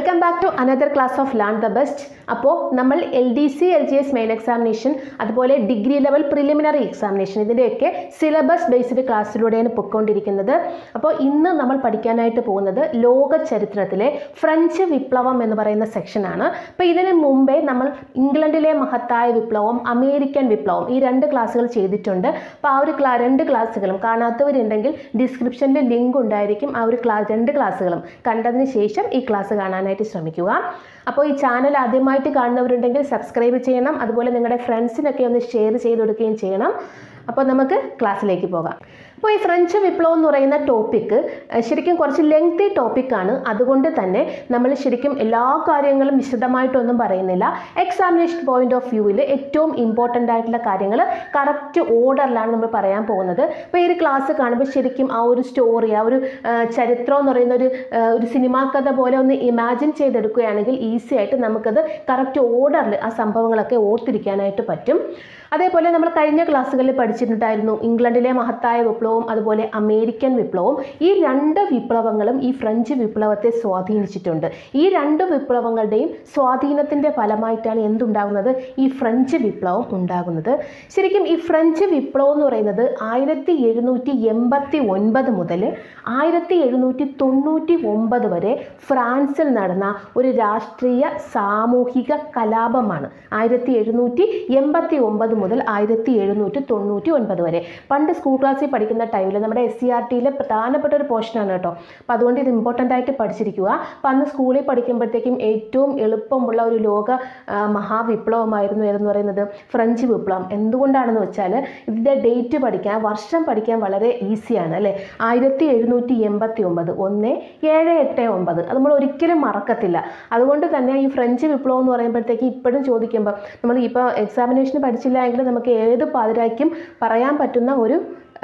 welcome back to another class of learn the best അപ്പോൾ നമ്മൾ L D C L G S main examination അതുപോലെ degree level preliminary examination ഇതിൻ്റെയൊക്കെ syllabus based ക്ലാസ്സിലൂടെയാണ് പൊയ്ക്കൊണ്ടിരിക്കുന്നത് അപ്പോൾ ഇന്ന് നമ്മൾ പഠിക്കാനായിട്ട് പോകുന്നത് ലോക ചരിത്രത്തിലെ ഫ്രഞ്ച് വിപ്ലവം എന്ന് പറയുന്ന സെക്ഷനാണ് അപ്പോൾ ഇതിന് മുമ്പേ നമ്മൾ ഇംഗ്ലണ്ടിലെ മഹത്തായ വിപ്ലവം അമേരിക്കൻ വിപ്ലവം ഈ രണ്ട് ക്ലാസ്സുകൾ ചെയ്തിട്ടുണ്ട് അപ്പോൾ ആ ഒരു ക്ലാ രണ്ട് ക്ലാസ്സുകളും കാണാത്തവരുണ്ടെങ്കിൽ ഡിസ്ക്രിപ്ഷനിൽ ലിങ്ക് ഉണ്ടായിരിക്കും ആ ഒരു ക്ലാ രണ്ട് ക്ലാസ്സുകളും കണ്ടതിന് ശേഷം ഈ ക്ലാസ് കാണാനായിട്ട് ശ്രമിക്കുക അപ്പോൾ ഈ ചാനൽ ആദ്യമായിട്ട് കാണുന്നവരുണ്ടെങ്കിൽ സബ്സ്ക്രൈബ് ചെയ്യണം അതുപോലെ നിങ്ങളുടെ ഫ്രണ്ട്സിനൊക്കെ ഒന്ന് ഷെയർ ചെയ്ത് കൊടുക്കുകയും ചെയ്യണം അപ്പോൾ നമുക്ക് ക്ലാസ്സിലേക്ക് പോകാം അപ്പോൾ ഈ ഫ്രഞ്ച് വിപ്ലവം എന്ന് പറയുന്ന ടോപ്പിക്ക് ശരിക്കും കുറച്ച് ലെങ്തി ടോപ്പിക്കാണ് അതുകൊണ്ട് തന്നെ നമ്മൾ ശരിക്കും എല്ലാ കാര്യങ്ങളും വിശദമായിട്ടൊന്നും പറയുന്നില്ല എക്സാമിനേഷൻ പോയിന്റ് ഓഫ് വ്യൂവിൽ ഏറ്റവും ഇമ്പോർട്ടൻ്റ് ആയിട്ടുള്ള കാര്യങ്ങൾ കറക്റ്റ് ഓർഡറിലാണ് നമ്മൾ പറയാൻ പോകുന്നത് അപ്പോൾ ഈ ഒരു ക്ലാസ് കാണുമ്പോൾ ശരിക്കും ആ ഒരു സ്റ്റോറി ആ ഒരു ആ, ചരിത്രം എന്ന് പറയുന്ന ഒരു ആ, ഒരു സിനിമാ കഥ പോലെ ഒന്ന് ഇമാജിൻ ചെയ്തെടുക്കുകയാണെങ്കിൽ ഈസി ആയിട്ട് നമുക്കത് കറക്റ്റ് ഓർഡറിൽ ആ സംഭവങ്ങളൊക്കെ ഓർത്തിരിക്കാനായിട്ട് പറ്റും അതേപോലെ നമ്മൾ കഴിഞ്ഞ ക്ലാസ്സുകളിൽ പഠിച്ചിട്ടുണ്ടായിരുന്നു ഇംഗ്ലണ്ടിലെ മഹത്തായ വിപ്ലവവും അതുപോലെ അമേരിക്കൻ വിപ്ലവവും ഈ രണ്ട് വിപ്ലവങ്ങളും ഈ ഫ്രഞ്ച് വിപ്ലവത്തെ സ്വാധീനിച്ചിട്ടുണ്ട് ഈ രണ്ട് വിപ്ലവങ്ങളുടെയും സ്വാധീനത്തിൻ്റെ ഫലമായിട്ടാണ് എന്തുണ്ടാകുന്നത് ഈ ഫ്രഞ്ച് വിപ്ലവം ഉണ്ടാകുന്നത് ശരിക്കും ഈ ഫ്രഞ്ച് വിപ്ലവം എന്ന് പറയുന്നത് ആയിരത്തി എഴുന്നൂറ്റി എൺപത്തി ഒൻപത് മുതൽ ആയിരത്തി എഴുന്നൂറ്റി തൊണ്ണൂറ്റി ഒമ്പത് വരെ ഫ്രാൻസിൽ നടന്ന ഒരു രാഷ്ട്രീയ സാമൂഹിക കലാപമാണ് ആയിരത്തി എഴുന്നൂറ്റി എൺപത്തി ഒമ്പത് മുതൽ ആയിരത്തി എഴുന്നൂറ്റി തൊണ്ണൂറ്റി ഒൻപത് വരെ പണ്ട് സ്കൂൾ ക്ലാസ്സിൽ പഠിക്കുന്ന ടൈമിൽ നമ്മുടെ എസ് സി ആർ ടിയിലെ പ്രധാനപ്പെട്ട ഒരു പോർഷനാണ് കേട്ടോ അപ്പോൾ അതുകൊണ്ട് ഇത് ഇമ്പോർട്ടൻ്റ് ആയിട്ട് പഠിച്ചിരിക്കുക അപ്പോൾ അന്ന് സ്കൂളിൽ പഠിക്കുമ്പോഴത്തേക്കും ഏറ്റവും എളുപ്പമുള്ള ഒരു ലോക ആ, മഹാവിപ്ലവമായിരുന്നു ഏതെന്ന് പറയുന്നത് ഫ്രഞ്ച് വിപ്ലവം എന്തുകൊണ്ടാണെന്ന് വെച്ചാൽ ഇതിൻ്റെ ഡേറ്റ് പഠിക്കാൻ വർഷം പഠിക്കാൻ വളരെ ഈസിയാണ് അല്ലേ ആയിരത്തി എഴുന്നൂറ്റി എൺപത്തി ഒമ്പത് ഒന്ന് ഏഴ് എട്ട് ഒമ്പത് അത് നമ്മൾ ഒരിക്കലും മറക്കത്തില്ല അതുകൊണ്ട് തന്നെ ഈ ഫ്രഞ്ച് വിപ്ലവം എന്ന് പറയുമ്പോഴത്തേക്ക് ഇപ്പോഴും ചോദിക്കുമ്പോൾ നമ്മൾ ഇപ്പോൾ എക്സാമിനേഷന് പഠിച്ചില്ല എങ്കിൽ നമുക്ക് ഏത് പാതിരായ്ക്കും പറയാൻ പറ്റുന്ന ഒരു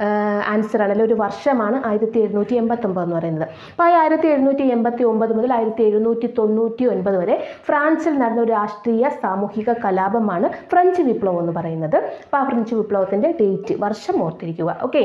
ആൻസർ ആണ് അല്ലെങ്കിൽ ഒരു വർഷമാണ് ആയിരത്തി എഴുന്നൂറ്റി എൺപത്തൊമ്പത് എന്ന് പറയുന്നത് അപ്പോൾ ആ ആയിരത്തി എഴുന്നൂറ്റി എൺപത്തി ഒമ്പത് മുതൽ ആയിരത്തി എഴുന്നൂറ്റി തൊണ്ണൂറ്റി ഒൻപത് വരെ ഫ്രാൻസിൽ നടന്ന ഒരു രാഷ്ട്രീയ സാമൂഹിക കലാപമാണ് ഫ്രഞ്ച് വിപ്ലവം എന്ന് പറയുന്നത് അപ്പോൾ ആ ഫ്രഞ്ച് വിപ്ലവത്തിൻ്റെ ഡേറ്റ് വർഷം ഓർത്തിരിക്കുക ഓക്കെ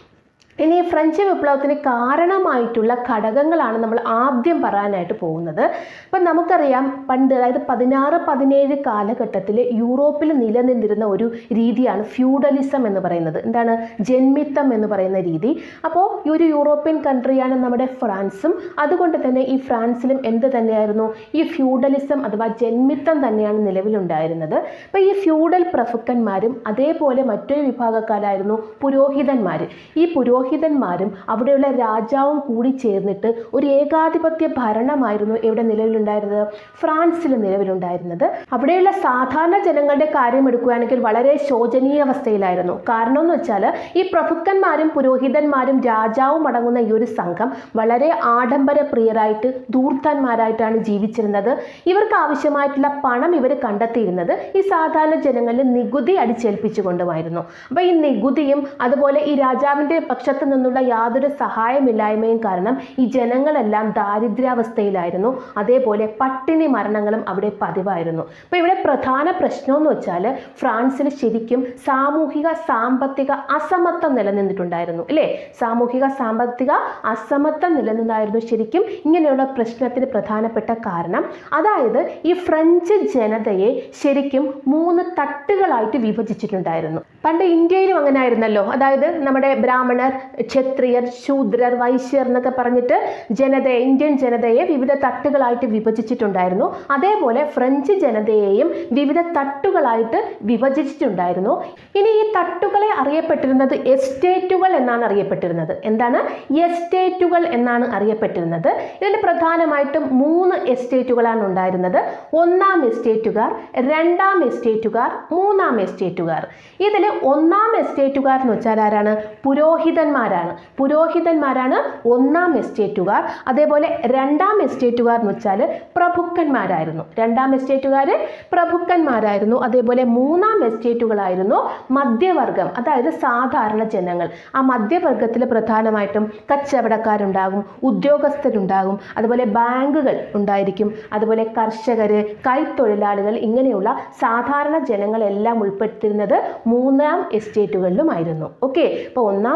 ഇനി ഈ ഫ്രഞ്ച് വിപ്ലവത്തിന് കാരണമായിട്ടുള്ള ഘടകങ്ങളാണ് നമ്മൾ ആദ്യം പറയാനായിട്ട് പോകുന്നത് അപ്പം നമുക്കറിയാം പണ്ട് അതായത് പതിനാറ് പതിനേഴ് കാലഘട്ടത്തിൽ യൂറോപ്പിൽ നിലനിന്നിരുന്ന ഒരു രീതിയാണ് ഫ്യൂഡലിസം എന്ന് പറയുന്നത് എന്താണ് ജന്മിത്തം എന്ന് പറയുന്ന രീതി അപ്പോൾ ഈ ഒരു യൂറോപ്യൻ കൺട്രിയാണ് നമ്മുടെ ഫ്രാൻസും അതുകൊണ്ട് തന്നെ ഈ ഫ്രാൻസിലും എന്ത് തന്നെയായിരുന്നു ഈ ഫ്യൂഡലിസം അഥവാ ജന്മിത്തം തന്നെയാണ് നിലവിലുണ്ടായിരുന്നത് അപ്പോൾ ഈ ഫ്യൂഡൽ പ്രഭുക്കന്മാരും അതേപോലെ മറ്റൊരു വിഭാഗക്കാരായിരുന്നു പുരോഹിതന്മാർ ഈ പുരോഹിതന്മാരും അവിടെയുള്ള രാജാവും കൂടി ചേർന്നിട്ട് ഒരു ഏകാധിപത്യ ഭരണമായിരുന്നു ഇവിടെ നിലവിലുണ്ടായിരുന്നത് ഫ്രാൻസിൽ നിലവിലുണ്ടായിരുന്നത് അവിടെയുള്ള സാധാരണ ജനങ്ങളുടെ കാര്യം എടുക്കുകയാണെങ്കിൽ വളരെ ശോചനീയ അവസ്ഥയിലായിരുന്നു കാരണം എന്ന് വെച്ചാൽ ഈ പ്രഭുക്കന്മാരും പുരോഹിതന്മാരും രാജാവും അടങ്ങുന്ന ഈ ഒരു സംഘം വളരെ ആഡംബര പ്രിയരായിട്ട് ധൂർത്തന്മാരായിട്ടാണ് ജീവിച്ചിരുന്നത് ഇവർക്ക് ആവശ്യമായിട്ടുള്ള പണം ഇവർ കണ്ടെത്തിയിരുന്നത് ഈ സാധാരണ ജനങ്ങളിൽ നികുതി അടിച്ചേൽപ്പിച്ചുകൊണ്ടുമായിരുന്നു അപ്പോൾ ഈ നികുതിയും അതുപോലെ ഈ രാജാവിൻ്റെ പക്ഷത്തു നിന്നുള്ള യാതൊരു സഹായമില്ലായ്മയും കാരണം ഈ ജനങ്ങളെല്ലാം ദാരിദ്ര്യാവസ്ഥയിലായിരുന്നു അതേപോലെ പട്ടിണി മരണങ്ങളും അവിടെ പതിവായിരുന്നു അപ്പോൾ ഇവിടെ പ്രധാന പ്രശ്നം എന്ന് വെച്ചാൽ ഫ്രാൻസിൽ ശരിക്കും സാമൂഹിക സാമ്പത്തിക അസമത്വം നിലനിന്നിട്ടുണ്ടായിരുന്നു അല്ലേ സാമൂഹിക സാമ്പത്തിക അസമത്വം നിലനിന്നായിരുന്നു ശരിക്കും ഇങ്ങനെയുള്ള പ്രശ്നത്തിന് പ്രധാനപ്പെട്ട കാരണം അതായത് ഈ ഫ്രഞ്ച് ജനതയെ ശരിക്കും മൂന്ന് തട്ടുകളായിട്ട് വിഭജിച്ചിട്ടുണ്ടായിരുന്നു പണ്ട് ഇന്ത്യയിലും അങ്ങനെ ആയിരുന്നല്ലോ അതായത് നമ്മുടെ ബ്രാഹ്മണർ ക്ഷത്രിയർ ശൂദ്രർ വൈശ്യർ എന്നൊക്കെ പറഞ്ഞിട്ട് ജനതയെ ഇന്ത്യൻ ജനതയെ വിവിധ തട്ടുകളായിട്ട് വിഭജിച്ചിട്ടുണ്ടായിരുന്നു അതേപോലെ ഫ്രഞ്ച് ജനതയെയും വിവിധ തട്ടുകളായിട്ട് വിഭജിച്ചിട്ടുണ്ടായിരുന്നു ഇനി ഈ തട്ടുകളെ അറിയപ്പെട്ടിരുന്നത് എസ്റ്റേറ്റുകൾ എന്നാണ് അറിയപ്പെട്ടിരുന്നത് എന്താണ് എസ്റ്റേറ്റുകൾ എന്നാണ് അറിയപ്പെട്ടിരുന്നത് ഇതിൽ പ്രധാനമായിട്ടും മൂന്ന് എസ്റ്റേറ്റുകളാണ് ഉണ്ടായിരുന്നത് ഒന്നാം എസ്റ്റേറ്റുകാർ രണ്ടാം എസ്റ്റേറ്റുകാർ മൂന്നാം എസ്റ്റേറ്റുകാർ ഇതിൽ ഒന്നാം എസ്റ്റേറ്റുകാർ എന്ന് വെച്ചാൽ ആരാണ് പുരോഹിതന്മാരാണ് പുരോഹിതന്മാരാണ് ഒന്നാം എസ്റ്റേറ്റുകാർ അതേപോലെ രണ്ടാം എസ്റ്റേറ്റുകാർ എന്ന് വെച്ചാൽ പ്രഭുക്കന്മാരായിരുന്നു രണ്ടാം എസ്റ്റേറ്റുകാർ പ്രഭുക്കന്മാരായിരുന്നു അതേപോലെ മൂന്നാം എസ്റ്റേറ്റുകളായിരുന്നു മധ്യവർഗം അതായത് സാധാരണ ജനങ്ങൾ ആ മധ്യവർഗത്തിൽ പ്രധാനമായിട്ടും കച്ചവടക്കാരുണ്ടാകും ഉദ്യോഗസ്ഥരുണ്ടാകും അതുപോലെ ബാങ്കുകൾ ഉണ്ടായിരിക്കും അതുപോലെ കർഷകർ കൈത്തൊഴിലാളികൾ ഇങ്ങനെയുള്ള സാധാരണ ജനങ്ങളെല്ലാം ഉൾപ്പെടുത്തിയിരുന്നത് മൂന്നാം എസ്റ്റേറ്റുകളിലുമായിരുന്നു ഓക്കെ അപ്പോൾ ഒന്നാം എസ്റ്റേറ്റുകാർ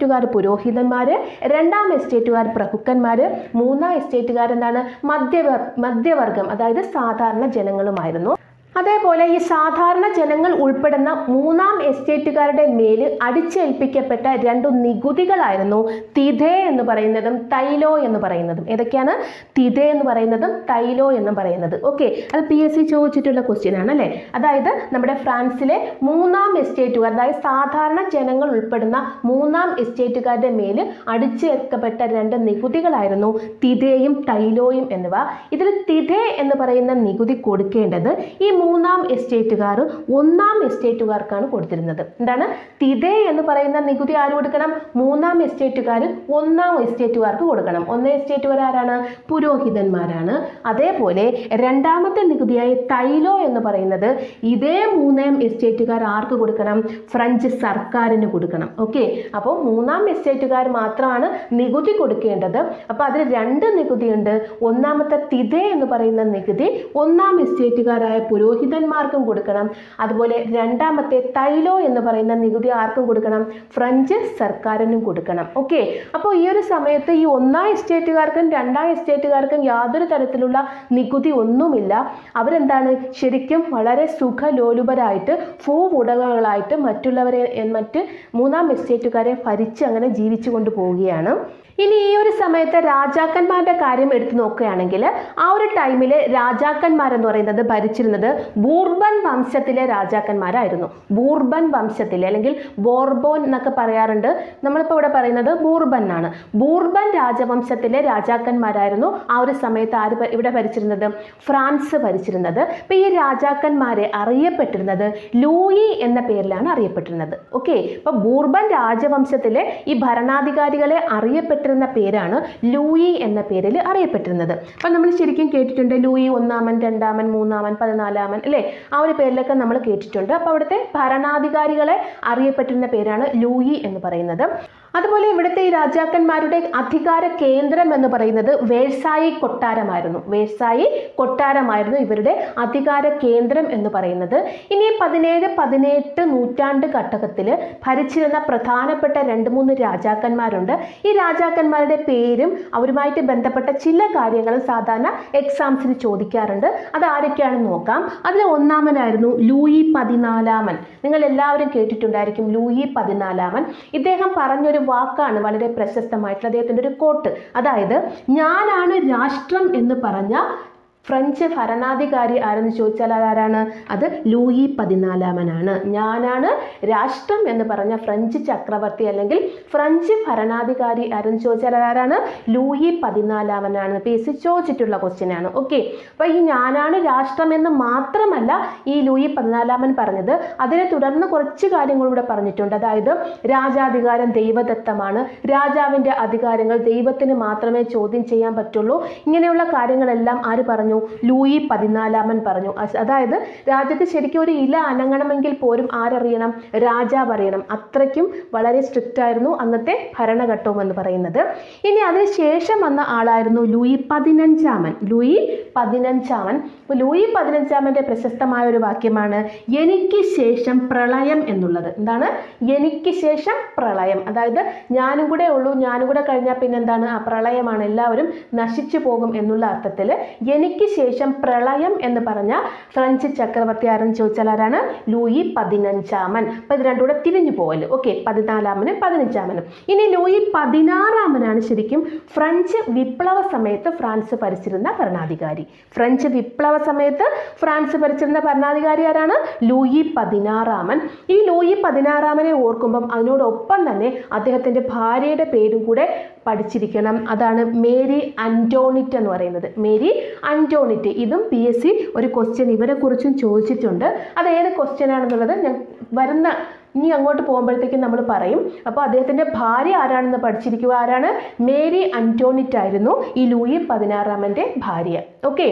എസ്റ്റേറ്റുകാർ പുരോഹിതന്മാർ രണ്ടാം എസ്റ്റേറ്റുകാർ പ്രഭുക്കന്മാർ മൂന്നാം എസ്റ്റേറ്റുകാർ എന്താണ് മധ്യവർ മധ്യവർഗം അതായത് സാധാരണ ജനങ്ങളുമായിരുന്നു അതേപോലെ ഈ സാധാരണ ജനങ്ങൾ ഉൾപ്പെടുന്ന മൂന്നാം എസ്റ്റേറ്റുകാരുടെ മേൽ അടിച്ചേൽപ്പിക്കപ്പെട്ട രണ്ടു നികുതികളായിരുന്നു തിഥേ എന്ന് പറയുന്നതും തൈലോ എന്ന് പറയുന്നതും ഏതൊക്കെയാണ് തിഥേ എന്ന് പറയുന്നതും തൈലോ എന്ന് പറയുന്നത് ഓക്കെ അത് പി എസ് സി ചോദിച്ചിട്ടുള്ള ക്വസ്റ്റ്യൻ ആണ് അല്ലേ അതായത് നമ്മുടെ ഫ്രാൻസിലെ മൂന്നാം എസ്റ്റേറ്റുകാർ അതായത് സാധാരണ ജനങ്ങൾ ഉൾപ്പെടുന്ന മൂന്നാം എസ്റ്റേറ്റുകാരുടെ മേൽ അടിച്ചേൽക്കപ്പെട്ട രണ്ട് നികുതികളായിരുന്നു തിഥേയും തൈലോയും എന്നിവ ഇതിൽ തിഥേ എന്ന് പറയുന്ന നികുതി കൊടുക്കേണ്ടത് ഈ മൂന്നാം എസ്റ്റേറ്റുകാർ ഒന്നാം എസ്റ്റേറ്റുകാർക്കാണ് കൊടുത്തിരുന്നത് എന്താണ് തിഥേ എന്ന് പറയുന്ന നികുതി ആര് കൊടുക്കണം മൂന്നാം എസ്റ്റേറ്റുകാർ ഒന്നാം എസ്റ്റേറ്റുകാർക്ക് കൊടുക്കണം ഒന്നാം എസ്റ്റേറ്റുകാർ ആരാണ് പുരോഹിതന്മാരാണ് അതേപോലെ രണ്ടാമത്തെ നികുതിയായ തൈലോ എന്ന് പറയുന്നത് ഇതേ മൂന്നാം എസ്റ്റേറ്റുകാർ ആർക്ക് കൊടുക്കണം ഫ്രഞ്ച് സർക്കാരിന് കൊടുക്കണം ഓക്കെ അപ്പോൾ മൂന്നാം എസ്റ്റേറ്റുകാർ മാത്രമാണ് നികുതി കൊടുക്കേണ്ടത് അപ്പോൾ അതിൽ രണ്ട് നികുതിയുണ്ട് ഒന്നാമത്തെ തിഥേ എന്ന് പറയുന്ന നികുതി ഒന്നാം എസ്റ്റേറ്റുകാരായ പുരോഹിതന്മാർക്കും കൊടുക്കണം അതുപോലെ രണ്ടാമത്തെ തൈലോ എന്ന് പറയുന്ന നികുതി ആർക്കും കൊടുക്കണം ഫ്രഞ്ച് സർക്കാരിനും കൊടുക്കണം ഓക്കെ അപ്പോൾ ഈ ഒരു സമയത്ത് ഈ ഒന്നാം എസ്റ്റേറ്റുകാർക്കും രണ്ടാം എസ്റ്റേറ്റുകാർക്കും യാതൊരു തരത്തിലുള്ള നികുതി ഒന്നുമില്ല അവരെന്താണ് ശരിക്കും വളരെ സുഖലോലുപരായിട്ട് ഭൂ ഉടമകളായിട്ട് മറ്റുള്ളവരെ മറ്റ് മൂന്നാം എസ്റ്റേറ്റുകാരെ ഭരിച്ച് അങ്ങനെ ജീവിച്ചു കൊണ്ട് പോവുകയാണ് ഇനി ഈ ഒരു സമയത്ത് രാജാക്കന്മാരുടെ കാര്യം എടുത്തു നോക്കുകയാണെങ്കിൽ ആ ഒരു ടൈമിൽ രാജാക്കന്മാരെന്ന് പറയുന്നത് ഭരിച്ചിരുന്നത് ബൂർബൻ വംശത്തിലെ രാജാക്കന്മാരായിരുന്നു ബൂർബൻ വംശത്തിലെ അല്ലെങ്കിൽ ബോർബോൻ എന്നൊക്കെ പറയാറുണ്ട് നമ്മളിപ്പോൾ ഇവിടെ പറയുന്നത് ബൂർബൻ എന്നാണ് ബൂർബൻ രാജവംശത്തിലെ രാജാക്കന്മാരായിരുന്നു ആ ഒരു സമയത്ത് ആര് ഭ- ഇവിടെ ഭരിച്ചിരുന്നത് ഫ്രാൻസ് ഭരിച്ചിരുന്നത് അപ്പോൾ ഈ രാജാക്കന്മാരെ അറിയപ്പെട്ടിരുന്നത് ലൂയി എന്ന പേരിലാണ് അറിയപ്പെട്ടിരുന്നത് ഓക്കെ അപ്പോൾ ബൂർബൻ രാജവംശത്തിലെ ഈ ഭരണാധികാരികളെ അറിയപ്പെട്ടിരുന്ന പേരാണ് ലൂയി എന്ന പേരിൽ അറിയപ്പെട്ടിരുന്നത് അപ്പം നമ്മൾ ശരിക്കും കേട്ടിട്ടുണ്ട് ലൂയി ഒന്നാമൻ രണ്ടാമൻ മൂന്നാമൻ പതിനാലാമൻ അല്ലേ ആ ഒരു പേരിലൊക്കെ നമ്മൾ കേട്ടിട്ടുണ്ട് അപ്പോൾ അവിടുത്തെ ഭരണാധികാരികളെ അറിയപ്പെട്ടിരുന്ന പേരാണ് ലൂയി എന്ന് പറയുന്നത് അതുപോലെ ഇവിടുത്തെ ഈ രാജാക്കന്മാരുടെ അധികാര കേന്ദ്രം എന്ന് പറയുന്നത് വേഴ്സായി കൊട്ടാരമായിരുന്നു വേഴ്സായി കൊട്ടാരമായിരുന്നു ഇവരുടെ അധികാര കേന്ദ്രം എന്ന് പറയുന്നത് ഇനി പതിനേഴ് പതിനെട്ട് നൂറ്റാണ്ട് ഘട്ടത്തിൽ ഭരിച്ചിരുന്ന പ്രധാനപ്പെട്ട രണ്ട് മൂന്ന് രാജാക്കന്മാരുണ്ട് ഈ രാജാക്കന്മാരുടെ പേരും അവരുമായിട്ട് ബന്ധപ്പെട്ട ചില കാര്യങ്ങളും സാധാരണ എക്സാംസിന് ചോദിക്കാറുണ്ട് അത് ആരൊക്കെയാണെന്ന് നോക്കാം അതിൽ ഒന്നാമനായിരുന്നു ലൂയി പതിനാലാമൻ നിങ്ങൾ എല്ലാവരും കേട്ടിട്ടുണ്ടായിരിക്കും ലൂയി പതിനാലാമൻ ഇദ്ദേഹം പറഞ്ഞൊരു വാക്കാണ് വളരെ പ്രശസ്തമായിട്ടുള്ള അദ്ദേഹത്തിൻ്റെ ഒരു കോട്ട് അതായത് ഞാനാണ് രാഷ്ട്രം എന്ന് പറഞ്ഞ ഫ്രഞ്ച് ഭരണാധികാരി ആരെന്ന് ചോദിച്ചാൽ അതാരാണ് അത് ലൂയി പതിനാലാമനാണ് ഞാനാണ് രാഷ്ട്രം എന്ന് പറഞ്ഞ ഫ്രഞ്ച് ചക്രവർത്തി അല്ലെങ്കിൽ ഫ്രഞ്ച് ഭരണാധികാരി ആരെന്ന് ചോദിച്ചാൽ ആരാണ് ലൂയി പതിനാലാമനാണ് പി എസ് സി ചോദിച്ചിട്ടുള്ള ക്വസ്റ്റ്യൻ ആണ് ഓക്കെ അപ്പോൾ ഈ ഞാനാണ് രാഷ്ട്രം എന്ന് മാത്രമല്ല ഈ ലൂയി പതിനാലാമൻ പറഞ്ഞത് അതിനെ തുടർന്ന് കുറച്ച് കാര്യങ്ങൾ ഇവിടെ പറഞ്ഞിട്ടുണ്ട് അതായത് രാജാധികാരം ദൈവദത്തമാണ് രാജാവിൻ്റെ അധികാരങ്ങൾ ദൈവത്തിന് മാത്രമേ ചോദ്യം ചെയ്യാൻ പറ്റുള്ളൂ ഇങ്ങനെയുള്ള കാര്യങ്ങളെല്ലാം ആര് പറഞ്ഞു ലൂയി പതിനാലാമൻ പറഞ്ഞു അസ്- അതായത് രാജ്യത്ത് ശരിക്കും ഒരു ഇല അനങ്ങണമെങ്കിൽ പോലും ആരറിയണം രാജാവ് അറിയണം അത്രയ്ക്കും വളരെ സ്ട്രിക്റ്റ് ആയിരുന്നു അന്നത്തെ ഭരണഘട്ടവും എന്ന് പറയുന്നത് ഇനി അതിന് ശേഷം വന്ന ആളായിരുന്നു ലൂയി പതിനഞ്ചാമൻ ലൂയി പതിനഞ്ചാമൻ അപ്പോൾ ലൂയി പതിനഞ്ചാമൻ്റെ പ്രശസ്തമായ ഒരു വാക്യമാണ് എനിക്ക് ശേഷം പ്രളയം എന്നുള്ളത് എന്താണ് എനിക്ക് ശേഷം പ്രളയം അതായത് ഞാനും കൂടെ ഉള്ളൂ ഞാനും കൂടെ കഴിഞ്ഞാൽ പിന്നെ എന്താണ് ആ പ്രളയമാണ് എല്ലാവരും നശിച്ചു പോകും എന്നുള്ള അർത്ഥത്തിൽ എനിക്ക് ശേഷം പ്രളയം എന്ന് പറഞ്ഞ ഫ്രഞ്ച് ചക്രവർത്തി ആരെന്ന് ചോദിച്ചാൽ ആരാണ് ലൂയി പതിനഞ്ചാമൻ അപ്പോൾ ഇത് രണ്ടും കൂടെ തിരിഞ്ഞു പോകല് ഓക്കെ പതിനാലാമനും പതിനഞ്ചാമനും ഇനി ലൂയി പതിനാറാമനാണ് ശരിക്കും ഫ്രഞ്ച് വിപ്ലവ സമയത്ത് ഫ്രാൻസ് ഭരിച്ചിരുന്ന ഭരണാധികാരി ഫ്രഞ്ച് വിപ്ലവ സമയത്ത് ഫ്രാൻസ് ഭരിച്ചിരുന്ന ഭരണാധികാരി ആരാണ് ലൂയി പതിനാറാമൻ ഈ ലൂയി പതിനാറാമനെ ഓർക്കുമ്പം അതിനോടൊപ്പം തന്നെ അദ്ദേഹത്തിൻ്റെ ഭാര്യയുടെ പേരും കൂടെ പഠിച്ചിരിക്കണം അതാണ് മേരി അന്റോണിറ്റ് എന്ന് പറയുന്നത് മേരി അന്റോണിറ്റ് ഇതും പി എസ് സി ഒരു ക്വസ്റ്റ്യൻ ഇവരെ കുറിച്ചും ചോദിച്ചിട്ടുണ്ട് അത് ഏത് ക്വസ്റ്റ്യൻ ആണെന്നുള്ളത് ഞാൻ വരുന്ന ഇനി അങ്ങോട്ട് പോകുമ്പോഴത്തേക്കും നമ്മൾ പറയും അപ്പോൾ അദ്ദേഹത്തിൻ്റെ ഭാര്യ ആരാണെന്ന് പഠിച്ചിരിക്കുക ആരാണ് മേരി അന്റോണിറ്റ് ആയിരുന്നു ഈ ലൂയി പതിനാറാമൻ്റെ ഭാര്യ ഓക്കെ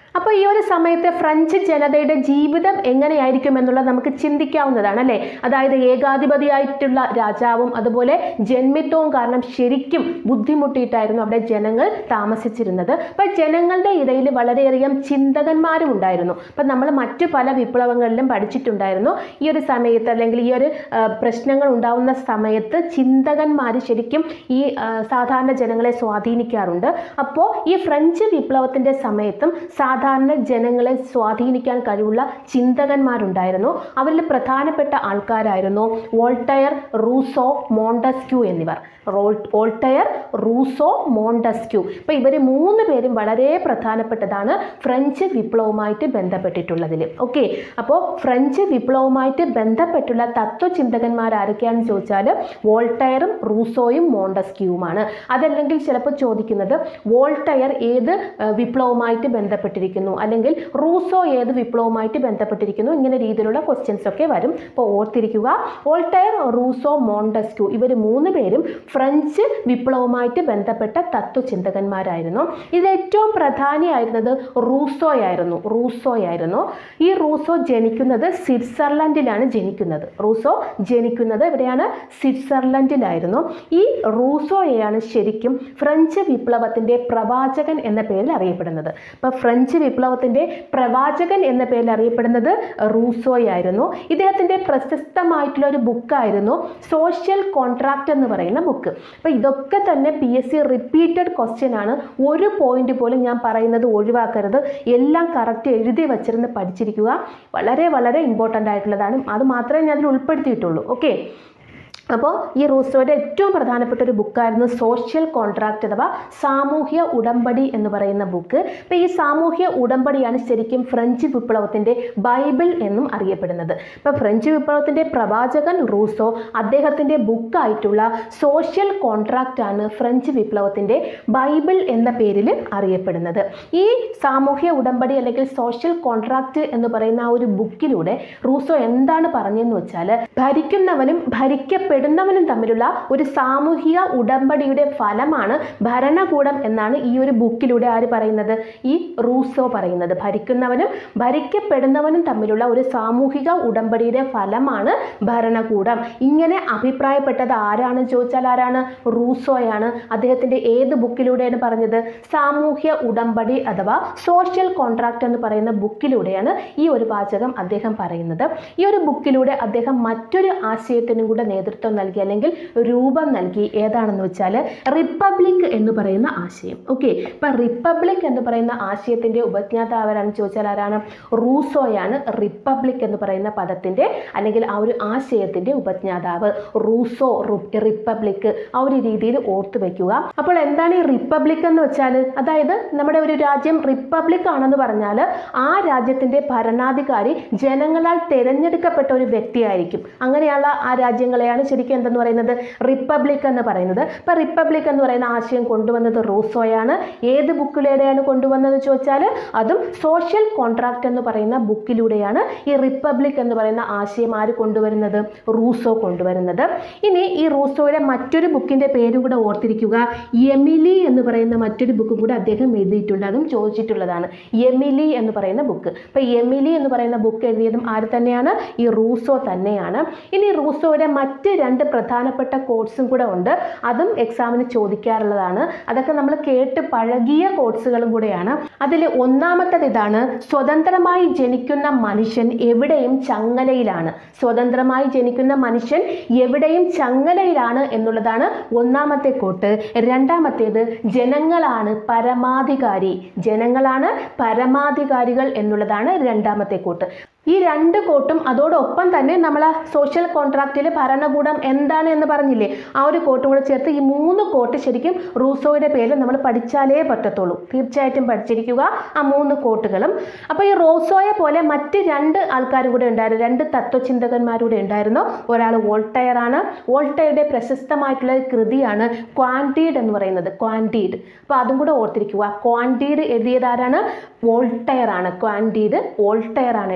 അപ്പോൾ ഈ ഒരു സമയത്തെ ഫ്രഞ്ച് ജനതയുടെ ജീവിതം എങ്ങനെയായിരിക്കും എന്നുള്ളത് നമുക്ക് ചിന്തിക്കാവുന്നതാണ് അല്ലേ അതായത് ഏകാധിപതിയായിട്ടുള്ള രാജാവും അതുപോലെ ജന്മിത്വവും കാരണം ശരിക്കും ബുദ്ധിമുട്ടിയിട്ടായിരുന്നു അവിടെ ജനങ്ങൾ താമസിച്ചിരുന്നത് അപ്പം ജനങ്ങളുടെ ഇടയിൽ വളരെയധികം ചിന്തകന്മാരും ഉണ്ടായിരുന്നു അപ്പം നമ്മൾ മറ്റു പല വിപ്ലവങ്ങളിലും പഠിച്ചിട്ടുണ്ടായിരുന്നു ഈ ഒരു സമയത്ത് അല്ലെങ്കിൽ ഈ ഒരു ആ, പ്രശ്നങ്ങൾ ഉണ്ടാവുന്ന സമയത്ത് ചിന്തകന്മാർ ശരിക്കും ഈ ആ, സാധാരണ ജനങ്ങളെ സ്വാധീനിക്കാറുണ്ട് അപ്പോൾ ഈ ഫ്രഞ്ച് വിപ്ലവത്തിൻ്റെ സമയത്തും സാധാരണ ജനങ്ങളെ സ്വാധീനിക്കാൻ കഴിവുള്ള ചിന്തകന്മാരുണ്ടായിരുന്നു അവരിൽ പ്രധാനപ്പെട്ട ആൾക്കാരായിരുന്നു വോൾട്ടയർ റൂസോ മോണ്ടസ്ക്യൂ എന്നിവർ റോൾ- വോൾട്ടയർ റൂസോ മോണ്ടസ്ക്യൂ അപ്പോൾ ഇവർ മൂന്ന് പേരും വളരെ പ്രധാനപ്പെട്ടതാണ് ഫ്രഞ്ച് വിപ്ലവവുമായിട്ട് ബന്ധപ്പെട്ടിട്ടുള്ളതിൽ ഓക്കെ അപ്പോൾ ഫ്രഞ്ച് വിപ്ലവവുമായിട്ട് ബന്ധപ്പെട്ടുള്ള തത്വചിന്തകന്മാർ ആരൊക്കെയാണെന്ന് ചോദിച്ചാൽ വോൾട്ടയറും റൂസോയും മോണ്ടസ്ക്യൂവുമാണ് അതല്ലെങ്കിൽ ചിലപ്പോൾ ചോദിക്കുന്നത് വോൾട്ടയർ ഏത് ഏഹ്, വിപ്ലവവുമായിട്ട് ബന്ധപ്പെട്ടിരിക്കുന്നു അല്ലെങ്കിൽ റൂസോ ഏത് വിപ്ലവവുമായിട്ട് ബന്ധപ്പെട്ടിരിക്കുന്നു ഇങ്ങനെ രീതിയിലുള്ള ക്വസ്റ്റ്യൻസ് ഒക്കെ വരും അപ്പോൾ ഓർത്തിരിക്കുക വോൾട്ടയർ റൂസോ മോണ്ടസ്ക്യൂ ഇവർ മൂന്ന് പേരും ഫ്രഞ്ച് വിപ്ലവവുമായിട്ട് ബന്ധപ്പെട്ട തത്വചിന്തകന്മാരായിരുന്നു ഇതിൽ ഏറ്റവും പ്രധാനിയായിരുന്നത് റൂസോയായിരുന്നു റൂസോയായിരുന്നു ഈ റൂസോ ജനിക്കുന്നത് സ്വിറ്റ്സർലൻഡിലാണ് ജനിക്കുന്നത് റൂസോ ജനിക്കുന്നത് എവിടെയാണ് സ്വിറ്റ്സർലൻഡിലായിരുന്നു ഈ റൂസോയെയാണ് ശരിക്കും ഫ്രഞ്ച് വിപ്ലവത്തിൻ്റെ പ്രവാചകൻ എന്ന പേരിൽ അറിയപ്പെടുന്നത് അപ്പോൾ ഫ്രഞ്ച് വിപ്ലവത്തിൻ്റെ പ്രവാചകൻ എന്ന പേരിൽ അറിയപ്പെടുന്നത് റൂസോയായിരുന്നു ഇദ്ദേഹത്തിൻ്റെ പ്രശസ്തമായിട്ടുള്ള ഒരു ബുക്കായിരുന്നു സോഷ്യൽ കോൺട്രാക്റ്റ് എന്ന് പറയുന്ന ബുക്ക് അപ്പോൾ ഇതൊക്കെ തന്നെ P S C repeated question ആണ് ഒരു പോയിന്റ് പോലും ഞാൻ പറയുന്നത് ഒഴിവാക്കരുത് എല്ലാം കറക്റ്റ് എഴുതി വച്ചിരുന്ന് പഠിച്ചിരിക്കുക വളരെ വളരെ ഇമ്പോർട്ടൻ്റ് ആയിട്ടുള്ളതാണ് അത് മാത്രമേ ഞാൻ അതിൽ ഉൾപ്പെടുത്തിയിട്ടുള്ളൂ ഓക്കെ അപ്പോൾ ഈ റൂസോയുടെ ഏറ്റവും പ്രധാനപ്പെട്ട ഒരു ബുക്കായിരുന്നു സോഷ്യൽ കോൺട്രാക്റ്റ് അഥവാ സാമൂഹ്യ ഉടമ്പടി എന്ന് പറയുന്ന ബുക്ക് അപ്പോൾ ഈ സാമൂഹ്യ ഉടമ്പടിയാണ് ശരിക്കും ഫ്രഞ്ച് വിപ്ലവത്തിൻ്റെ ബൈബിൾ എന്നും അറിയപ്പെടുന്നത് അപ്പോൾ ഫ്രഞ്ച് വിപ്ലവത്തിൻ്റെ പ്രവാചകൻ റൂസോ അദ്ദേഹത്തിൻ്റെ ബുക്കായിട്ടുള്ള സോഷ്യൽ കോൺട്രാക്റ്റ് ആണ് ഫ്രഞ്ച് വിപ്ലവത്തിൻ്റെ ബൈബിൾ എന്ന പേരിൽ അറിയപ്പെടുന്നത് ഈ സാമൂഹ്യ ഉടമ്പടി അല്ലെങ്കിൽ സോഷ്യൽ കോൺട്രാക്റ്റ് എന്ന് പറയുന്ന ആ ഒരു ബുക്കിലൂടെ റൂസോ എന്താണ് പറഞ്ഞതെന്ന് വെച്ചാൽ ഭരിക്കുന്നവനും ഭരിക്കപ്പെടുന്നവനും തമ്മിലുള്ള ഒരു സാമൂഹിക ഉടമ്പടിയുടെ ഫലമാണ് ഭരണകൂടം എന്നാണ് ഈ ഒരു ബുക്കിലൂടെ ആര് പറയുന്നത് ഈ റൂസോ പറയുന്നത് ഭരിക്കുന്നവനും ഭരിക്കപ്പെടുന്നവനും തമ്മിലുള്ള ഒരു സാമൂഹിക ഉടമ്പടിയുടെ ഫലമാണ് ഭരണകൂടം ഇങ്ങനെ അഭിപ്രായപ്പെട്ടത് ആരാണ് ചോദിച്ചാൽ ആരാണ് റൂസോയാണ് അദ്ദേഹത്തിൻ്റെ ഏത് ബുക്കിലൂടെയാണ് പറഞ്ഞത് സാമൂഹ്യ ഉടമ്പടി അഥവാ സോഷ്യൽ കോൺട്രാക്റ്റ് എന്ന് പറയുന്ന ബുക്കിലൂടെയാണ് ഈ ഒരു വാചകം അദ്ദേഹം പറയുന്നത് ഈ ഒരു ബുക്കിലൂടെ അദ്ദേഹം മറ്റൊരു ആശയത്തിനും കൂടെ നേതൃത്വം നൽകി അല്ലെങ്കിൽ രൂപം നൽകി ഏതാണെന്ന് വെച്ചാൽ റിപ്പബ്ലിക് എന്ന് പറയുന്ന ആശയം ഓക്കെ ഇപ്പം റിപ്പബ്ലിക് എന്ന് പറയുന്ന ആശയത്തിൻ്റെ ഉപജ്ഞാതാവരാണെന്ന് ചോദിച്ചാൽ ആരാണ് റൂസോയാണ് റിപ്പബ്ലിക് എന്ന് പറയുന്ന പദത്തിൻ്റെ അല്ലെങ്കിൽ ആ ഒരു ആശയത്തിൻ്റെ ഉപജ്ഞാതാവ് റൂസോ റി- റിപ്പബ്ലിക് ആ ഒരു രീതിയിൽ ഓർത്തു വെക്കുക അപ്പോൾ എന്താണ് ഈ റിപ്പബ്ലിക് എന്ന് വെച്ചാൽ അതായത് നമ്മുടെ ഒരു രാജ്യം റിപ്പബ്ലിക് ആണെന്ന് പറഞ്ഞാൽ ആ രാജ്യത്തിൻ്റെ ഭരണാധികാരി ജനങ്ങളാൽ തിരഞ്ഞെടുക്കപ്പെട്ട ഒരു വ്യക്തിയായിരിക്കും അങ്ങനെയുള്ള ആ രാജ്യങ്ങളെയാണ് ശരിക്കും എന്തെന്ന് പറയുന്നത് റിപ്പബ്ലിക് എന്ന് പറയുന്നത് ഇപ്പം റിപ്പബ്ലിക് എന്ന് പറയുന്ന ആശയം കൊണ്ടുവന്നത് റൂസോയാണ് ഏത് ബുക്കിലൂടെയാണ് കൊണ്ടുവന്നത് ചോദിച്ചാൽ അതും സോഷ്യൽ കോൺട്രാക്റ്റ് എന്ന് പറയുന്ന ബുക്കിലൂടെയാണ് ഈ റിപ്പബ്ലിക് എന്ന് പറയുന്ന ആശയം ആര് കൊണ്ടുവരുന്നത് റൂസോ കൊണ്ടുവരുന്നത് ഇനി ഈ റൂസോയുടെ മറ്റൊരു ബുക്കിൻ്റെ പേരും കൂടെ ഓർത്തിരിക്കുക എമിലി എന്ന് പറയുന്ന മറ്റൊരു ബുക്കും കൂടെ അദ്ദേഹം എഴുതിയിട്ടുണ്ട് അതും ചോദിച്ചിട്ടുള്ളതാണ് എമിലി എന്ന് പറയുന്ന ബുക്ക് അപ്പോൾ എമിലി എന്ന് പറയുന്ന ബുക്ക് എഴുതിയതും ആര് തന്നെയാണ് ഈ റൂസോ തന്നെയാണ് ഇനി റൂസോയുടെ മറ്റ് രണ്ട് പ്രധാനപ്പെട്ട കോഴ്സും കൂടെ ഉണ്ട് അതും എക്സാമിന് ചോദിക്കാറുള്ളതാണ് അതൊക്കെ നമ്മൾ കേട്ട് പഴകിയ കോഴ്സുകളും കൂടെയാണ് അതിൽ ഒന്നാമത്തത് ഇതാണ് സ്വതന്ത്രമായി ജനിക്കുന്ന മനുഷ്യൻ എവിടെയും ചങ്ങലയിലാണ് സ്വതന്ത്രമായി ജനിക്കുന്ന മനുഷ്യൻ എവിടെയും ചങ്ങലയിലാണ് എന്നുള്ളതാണ് ഒന്നാമത്തെ കോട്ട് രണ്ടാമത്തേത് ജനങ്ങളാണ് പരമാധികാരി ജനങ്ങളാണ് പരമാധികാരികൾ എന്നുള്ളതാണ് രണ്ടാമത്തെ കോട്ട് ഈ രണ്ട് കോട്ടും അതോടൊപ്പം തന്നെ നമ്മൾ സോഷ്യൽ കോൺട്രാക്റ്റിൽ ഭരണകൂടം എന്താണ് എന്ന് പറഞ്ഞില്ലേ ആ ഒരു കോട്ടും കൂടെ ചേർത്ത് ഈ മൂന്ന് കോട്ട് ശരിക്കും റൂസോയുടെ പേരിൽ നമ്മൾ പഠിച്ചാലേ പറ്റത്തുള്ളൂ തീർച്ചയായിട്ടും പഠിച്ചിരിക്കുക ആ മൂന്ന് കോട്ടുകളും അപ്പോൾ ഈ റോസോയെ പോലെ മറ്റ് രണ്ട് ആൾക്കാരും കൂടെ ഉണ്ടായിരുന്നു രണ്ട് തത്വചിന്തകന്മാരൂടെ ഉണ്ടായിരുന്നു ഒരാൾ വോൾട്ടയർ ആണ് വോൾട്ടയറുടെ പ്രശസ്തമായിട്ടുള്ള ഒരു കൃതിയാണ് ക്വാൻറ്റീഡ് എന്ന് പറയുന്നത് ക്വാൻറ്റീഡ് അപ്പോൾ അതും കൂടെ ഓർത്തിരിക്കുക ക്വാൻറ്റീഡ് എഴുതിയത് ആരാണ് വോൾട്ടയർ ആണ് ക്വാൻറ്റീഡ് വോൾട്ടയർ ആണ് എഴുതിയത്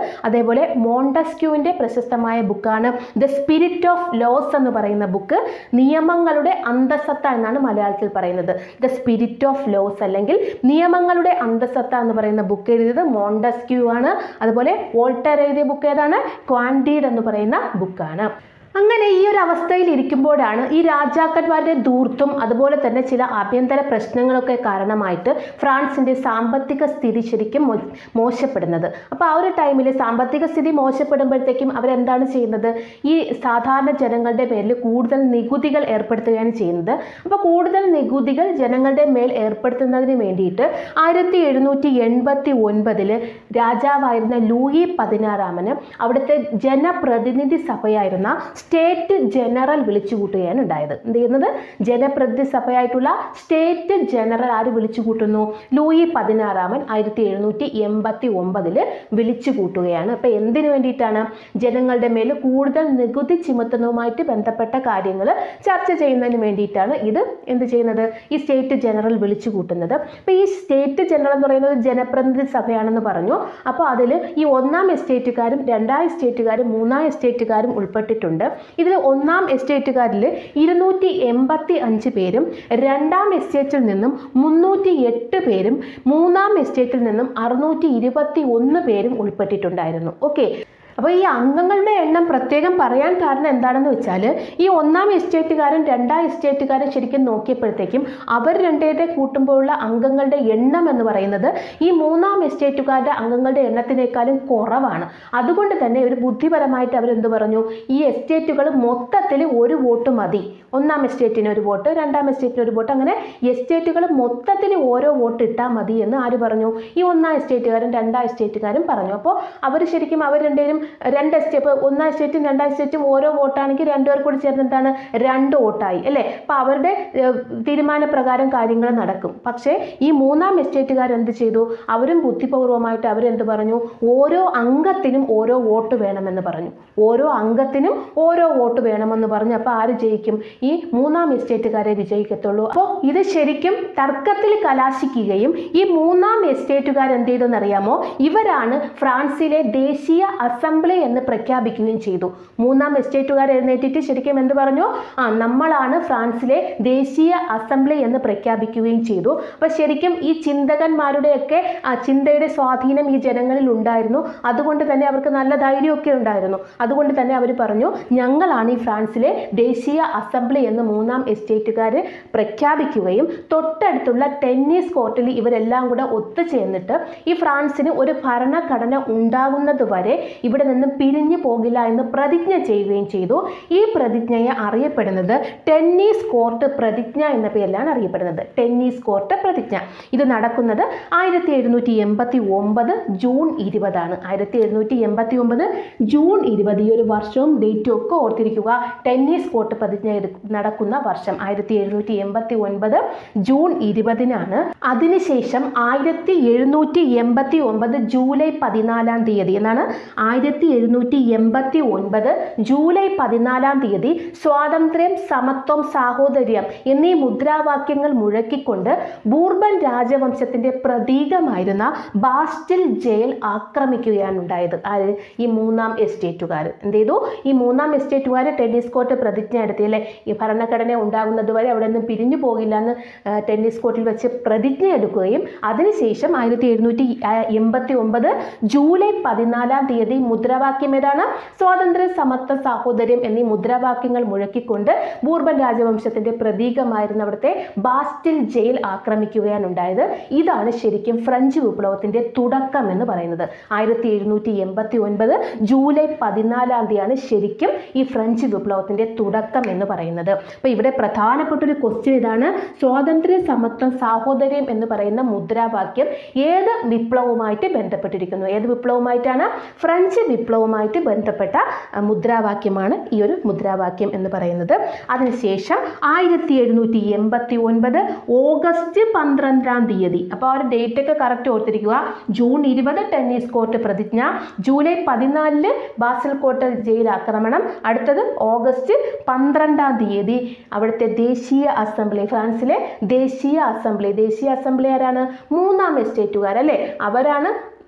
അതേപോലെ മോണ്ടസ്ക്യൂവിൻ്റെ പ്രശസ്തമായ ബുക്കാണ് ദ സ്പിരിറ്റ് ഓഫ് ലോസ് എന്ന് പറയുന്ന ബുക്ക് നിയമങ്ങളുടെ അന്തസത്ത എന്നാണ് മലയാളത്തിൽ പറയുന്നത് ദ സ്പിരിറ്റ് ഓഫ് ലോസ് അല്ലെങ്കിൽ നിയമങ്ങളുടെ അന്തസത്ത എന്ന് പറയുന്ന ബുക്ക് എഴുതിയത് മോണ്ടസ്ക്യൂ ആണ് അതുപോലെ വോൾട്ടർ എഴുതിയ ബുക്ക് ഏതാണ് ക്വാൻഡീഡ് എന്ന് പറയുന്ന ബുക്കാണ് അങ്ങനെ ഈ ഒരു അവസ്ഥയിൽ ഇരിക്കുമ്പോഴാണ് ഈ രാജാക്കന്മാരുടെ ധൂർത്തും അതുപോലെ തന്നെ ചില ആഭ്യന്തര പ്രശ്നങ്ങളൊക്കെ കാരണമായിട്ട് ഫ്രാൻസിൻ്റെ സാമ്പത്തിക സ്ഥിതി ശരിക്കും മോ- മോശപ്പെടുന്നത് അപ്പോൾ ആ ഒരു ടൈമിൽ സാമ്പത്തിക സ്ഥിതി മോശപ്പെടുമ്പോഴത്തേക്കും അവരെന്താണ് ചെയ്യുന്നത് ഈ സാധാരണ ജനങ്ങളുടെ മേലിൽ കൂടുതൽ നികുതികൾ ഏർപ്പെടുത്തുകയാണ് ചെയ്യുന്നത് അപ്പോൾ കൂടുതൽ നികുതികൾ ജനങ്ങളുടെ മേൽ ഏർപ്പെടുത്തുന്നതിന് വേണ്ടിയിട്ട് ആയിരത്തി എഴുന്നൂറ്റി എൺപത്തി ഒൻപതിൽ രാജാവായിരുന്ന ലൂയി പതിനാറാമന് അവിടുത്തെ ജനപ്രതിനിധി സഭയായിരുന്ന സ്റ്റേറ്റ് ജനറൽ വിളിച്ചു കൂട്ടുകയാണ് ഉണ്ടായത് എന്ത് ചെയ്യുന്നത് ജനപ്രതിനിധി സഭയായിട്ടുള്ള സ്റ്റേറ്റ് ജനറൽ ആര് വിളിച്ചു കൂട്ടുന്നു ലൂയി പതിനാറാമൻ ആയിരത്തി എഴുന്നൂറ്റി എൺപത്തി ഒമ്പതിൽ വിളിച്ചു കൂട്ടുകയാണ് അപ്പോൾ എന്തിനു വേണ്ടിയിട്ടാണ് ജനങ്ങളുടെ മേൽ കൂടുതൽ നികുതി ചുമത്തുന്നതുമായിട്ട് ബന്ധപ്പെട്ട കാര്യങ്ങൾ ചർച്ച ചെയ്യുന്നതിന് വേണ്ടിയിട്ടാണ് ഇത് എന്ത് ചെയ്യുന്നത് ഈ സ്റ്റേറ്റ് ജനറൽ വിളിച്ചു കൂട്ടുന്നത് അപ്പോൾ ഈ സ്റ്റേറ്റ് ജനറൽ എന്ന് പറയുന്നത് ജനപ്രതിനിധി സഭയാണെന്ന് പറഞ്ഞു അപ്പോൾ അതിൽ ഈ ഒന്നാം എസ്റ്റേറ്റുകാരും രണ്ടാം എസ്റ്റേറ്റുകാരും മൂന്നാം എസ്റ്റേറ്റുകാരും ഉൾപ്പെട്ടിട്ടുണ്ട് ഇതിൽ ഒന്നാം എസ്റ്റേറ്റുകാരിൽ ഇരുന്നൂറ്റി എൺപത്തി അഞ്ച് പേരും രണ്ടാം എസ്റ്റേറ്റിൽ നിന്നും മുന്നൂറ്റി എട്ട് പേരും മൂന്നാം എസ്റ്റേറ്റിൽ നിന്നും അറുന്നൂറ്റി ഇരുപത്തി ഒന്ന് പേരും ഉൾപ്പെട്ടിട്ടുണ്ടായിരുന്നു ഓക്കെ അപ്പോൾ ഈ അംഗങ്ങളുടെ എണ്ണം പ്രത്യേകം പറയാൻ കാരണം എന്താണെന്ന് വെച്ചാൽ ഈ ഒന്നാം എസ്റ്റേറ്റുകാരൻ രണ്ടാം എസ്റ്റേറ്റുകാരൻ ശരിക്കും നോക്കിയപ്പോഴത്തേക്കും അവർ രണ്ടുപേരെ കൂട്ടുമ്പോഴുള്ള അംഗങ്ങളുടെ എണ്ണം എന്ന് പറയുന്നത് ഈ മൂന്നാം എസ്റ്റേറ്റുകാരുടെ അംഗങ്ങളുടെ എണ്ണത്തിനേക്കാളും കുറവാണ് അതുകൊണ്ട് തന്നെ ഒരു ബുദ്ധിപരമായിട്ട് അവരെന്ത് പറഞ്ഞു ഈ എസ്റ്റേറ്റുകൾ മൊത്തത്തിൽ ഒരു വോട്ട് മതി ഒന്നാം എസ്റ്റേറ്റിന് ഒരു വോട്ട് രണ്ടാം എസ്റ്റേറ്റിന് ഒരു വോട്ട് അങ്ങനെ എസ്റ്റേറ്റുകൾ മൊത്തത്തിൽ ഓരോ വോട്ട് ഇട്ടാൽ മതി എന്ന് ആര് പറഞ്ഞു ഈ ഒന്നാം എസ്റ്റേറ്റുകാരും രണ്ടാം എസ്റ്റേറ്റുകാരും പറഞ്ഞു അപ്പോൾ അവർ ശരിക്കും അവർ രണ്ടുപേരും രണ്ട് എസ്റ്റേറ്റ് ഇപ്പോൾ ഒന്നാം എസ്റ്റേറ്റും രണ്ടാം എസ്റ്റേറ്റും ഓരോ വോട്ടാണെങ്കിൽ രണ്ടുപേർ കൂടി ചേർന്ന് എന്താണ് രണ്ട് വോട്ടായി അല്ലേ അപ്പോൾ അവരുടെ ഏഹ്, തീരുമാനപ്രകാരം കാര്യങ്ങൾ നടക്കും പക്ഷേ ഈ മൂന്നാം എസ്റ്റേറ്റുകാർ എന്ത് ചെയ്തു അവരും ബുദ്ധിപൂർവമായിട്ട് അവരെന്ത് പറഞ്ഞു ഓരോ അംഗത്തിനും ഓരോ വോട്ട് വേണമെന്ന് പറഞ്ഞു ഓരോ അംഗത്തിനും ഓരോ വോട്ട് വേണമെന്ന് പറഞ്ഞു അപ്പോൾ ആര് ജയിക്കും ഈ മൂന്നാം എസ്റ്റേറ്റുകാരെ വിജയിക്കത്തുള്ളൂ അപ്പോൾ ഇത് ശരിക്കും തർക്കത്തിൽ കലാശിക്കുകയും ഈ മൂന്നാം എസ്റ്റേറ്റുകാർ എന്ത് ചെയ്തെന്നറിയാമോ ഇവരാണ് ഫ്രാൻസിലെ ദേശീയ അസംബ്ലി എന്ന് പ്രഖ്യാപിക്കുകയും ചെയ്തു മൂന്നാം എസ്റ്റേറ്റുകാർ എഴുന്നേറ്റിട്ട് ശരിക്കും എന്ത് പറഞ്ഞു ആ നമ്മളാണ് ഫ്രാൻസിലെ ദേശീയ അസംബ്ലി എന്ന് പ്രഖ്യാപിക്കുകയും ചെയ്തു അപ്പോൾ ശരിക്കും ഈ ചിന്തകന്മാരുടെയൊക്കെ ആ ചിന്തയുടെ സ്വാധീനം ഈ ജനങ്ങളിൽ ഉണ്ടായിരുന്നു അതുകൊണ്ട് തന്നെ അവർക്ക് നല്ല ധൈര്യമൊക്കെ ഉണ്ടായിരുന്നു അതുകൊണ്ട് തന്നെ അവർ പറഞ്ഞു ഞങ്ങളാണ് ഈ ഫ്രാൻസിലെ ദേശീയ അസംബ്ലി എന്ന് മൂന്നാം എസ്റ്റേറ്റുകാർ പ്രഖ്യാപിക്കുകയും തൊട്ടടുത്തുള്ള ടെന്നീസ് കോർട്ടിൽ ഇവരെല്ലാം കൂടെ ഒത്തുചേർന്നിട്ട് ഈ ഫ്രാൻസിന് ഒരു ഭരണഘടന ഉണ്ടാകുന്നത് വരെ ഇവിടെ നിന്ന് പിരിഞ്ഞു പോകില്ല എന്ന് പ്രതിജ്ഞ ചെയ്യുകയും ചെയ്തു ഈ പ്രതിജ്ഞയെ അറിയപ്പെടുന്നത് ടെന്നീസ് കോർട്ട് പ്രതിജ്ഞ എന്ന പേരിലാണ് അറിയപ്പെടുന്നത് ടെന്നീസ് കോർട്ട് പ്രതിജ്ഞ ഇത് നടക്കുന്നത് ആയിരത്തി എഴുന്നൂറ്റി എൺപത്തി ഒമ്പത് ജൂൺ ഇരുപതാണ് ആയിരത്തി എഴുന്നൂറ്റി എൺപത്തി ഒമ്പത് ജൂൺ ഇരുപത് ഈ ഒരു വർഷവും ഡേറ്റും ഒക്കെ ഓർത്തിരിക്കുക ടെന്നീസ് കോർട്ട് പ്രതിജ്ഞ എടു- നടക്കുന്ന വർഷം ആയിരത്തി എഴുന്നൂറ്റി എൺപത്തി ഒൻപത് ജൂൺ ഇരുപതിനാണ് അതിനുശേഷം ആയിരത്തി എഴുന്നൂറ്റി എൺപത്തി ഒമ്പത് ജൂലൈ പതിനാലാം തീയതി എന്നാണ് ആയിരത്തി എഴുന്നൂറ്റി എൺപത്തി ഒൻപത് ജൂലൈ പതിനാലാം തീയതി സ്വാതന്ത്ര്യം സമത്വം സാഹോദര്യം എന്നീ മുദ്രാവാക്യങ്ങൾ മുഴക്കിക്കൊണ്ട് ബൂർബൻ രാജവംശത്തിന്റെ പ്രതീകമായിരുന്ന ബാസ്റ്റിൽ ജയിൽ ആക്രമിക്കുകയാണ് ഉണ്ടായത് ആര് ഈ മൂന്നാം എസ്റ്റേറ്റുകാർ എന്ത് ചെയ്തു ഈ മൂന്നാം എസ്റ്റേറ്റുകാർ ടെന്നീസ് കോർട്ട് പ്രതിജ്ഞ എടുത്തില്ലേ ഈ ഭരണഘടന ഉണ്ടാകുന്നത് വരെ അവിടെ നിന്ന് പിരിഞ്ഞു പോകില്ല എന്ന് ആ, ടെന്നീസ് കോർട്ടിൽ വെച്ച് പ്രതിജ്ഞ എടുക്കുകയും അതിനുശേഷം ആയിരത്തി എഴുന്നൂറ്റി എൺപത്തി ഒമ്പത് ജൂലൈ പതിനാലാം തീയതി മുദ്രാവാക്യം ഏതാണ് സ്വാതന്ത്ര്യ സമത്വ സാഹോദര്യം എന്നീ മുദ്രാവാക്യങ്ങൾ മുഴക്കിക്കൊണ്ട് ബൂർബൻ രാജവംശത്തിന്റെ പ്രതീകമായിരുന്ന അവിടുത്തെ ബാസ്റ്റിൽ ജയിൽ ആക്രമിക്കുകയാണ് ഉണ്ടായത് ഇതാണ് ശരിക്കും ഫ്രഞ്ച് വിപ്ലവത്തിന്റെ തുടക്കം എന്ന് പറയുന്നത് ആയിരത്തി എഴുന്നൂറ്റി എൺപത്തി ഒൻപത് ജൂലൈ പതിനാലാം തീയതിയാണ് ശരിക്കും ഈ ഫ്രഞ്ച് വിപ്ലവത്തിന്റെ തുടക്കം എന്ന് പറയുന്നത് അപ്പോൾ ഇവിടെ പ്രധാനപ്പെട്ട ഒരു ക്വസ്റ്റ്യൻ ഇതാണ് സ്വാതന്ത്ര്യ സമത്വം സാഹോദര്യം എന്ന് പറയുന്ന മുദ്രാവാക്യം ഏത് വിപ്ലവവുമായിട്ട് ബന്ധപ്പെട്ടിരിക്കുന്നു ഏത് വിപ്ലവവുമായിട്ടാണ് ഫ്രഞ്ച് വിപ്ലവവുമായിട്ട് ബന്ധപ്പെട്ട ആ, മുദ്രാവാക്യമാണ് ഈ ഒരു മുദ്രാവാക്യം എന്ന് പറയുന്നത് അതിനുശേഷം ആയിരത്തി എഴുന്നൂറ്റി എൺപത്തി ഒൻപത് ഓഗസ്റ്റ് പന്ത്രണ്ടാം തീയതി അപ്പോൾ ആ ഒരു ഡേറ്റ് ഒക്കെ കറക്റ്റ് ഓർത്തിരിക്കുക ജൂൺ ഇരുപത് ടെന്നീസ് കോർട്ട് പ്രതിജ്ഞ ജൂലൈ പതിനാലിന് ബാസൽ കോട്ട് ജയിൽ ആക്രമണം അടുത്തത് ഓഗസ്റ്റ് പന്ത്രണ്ടാം തീയതി അവിടുത്തെ ദേശീയ അസംബ്ലി ഫ്രാൻസിലെ ദേശീയ അസംബ്ലി ദേശീയ അസംബ്ലി ആരാണ് മൂന്നാം എസ്റ്റേറ്റുകാർ അല്ലേ അവരാണ്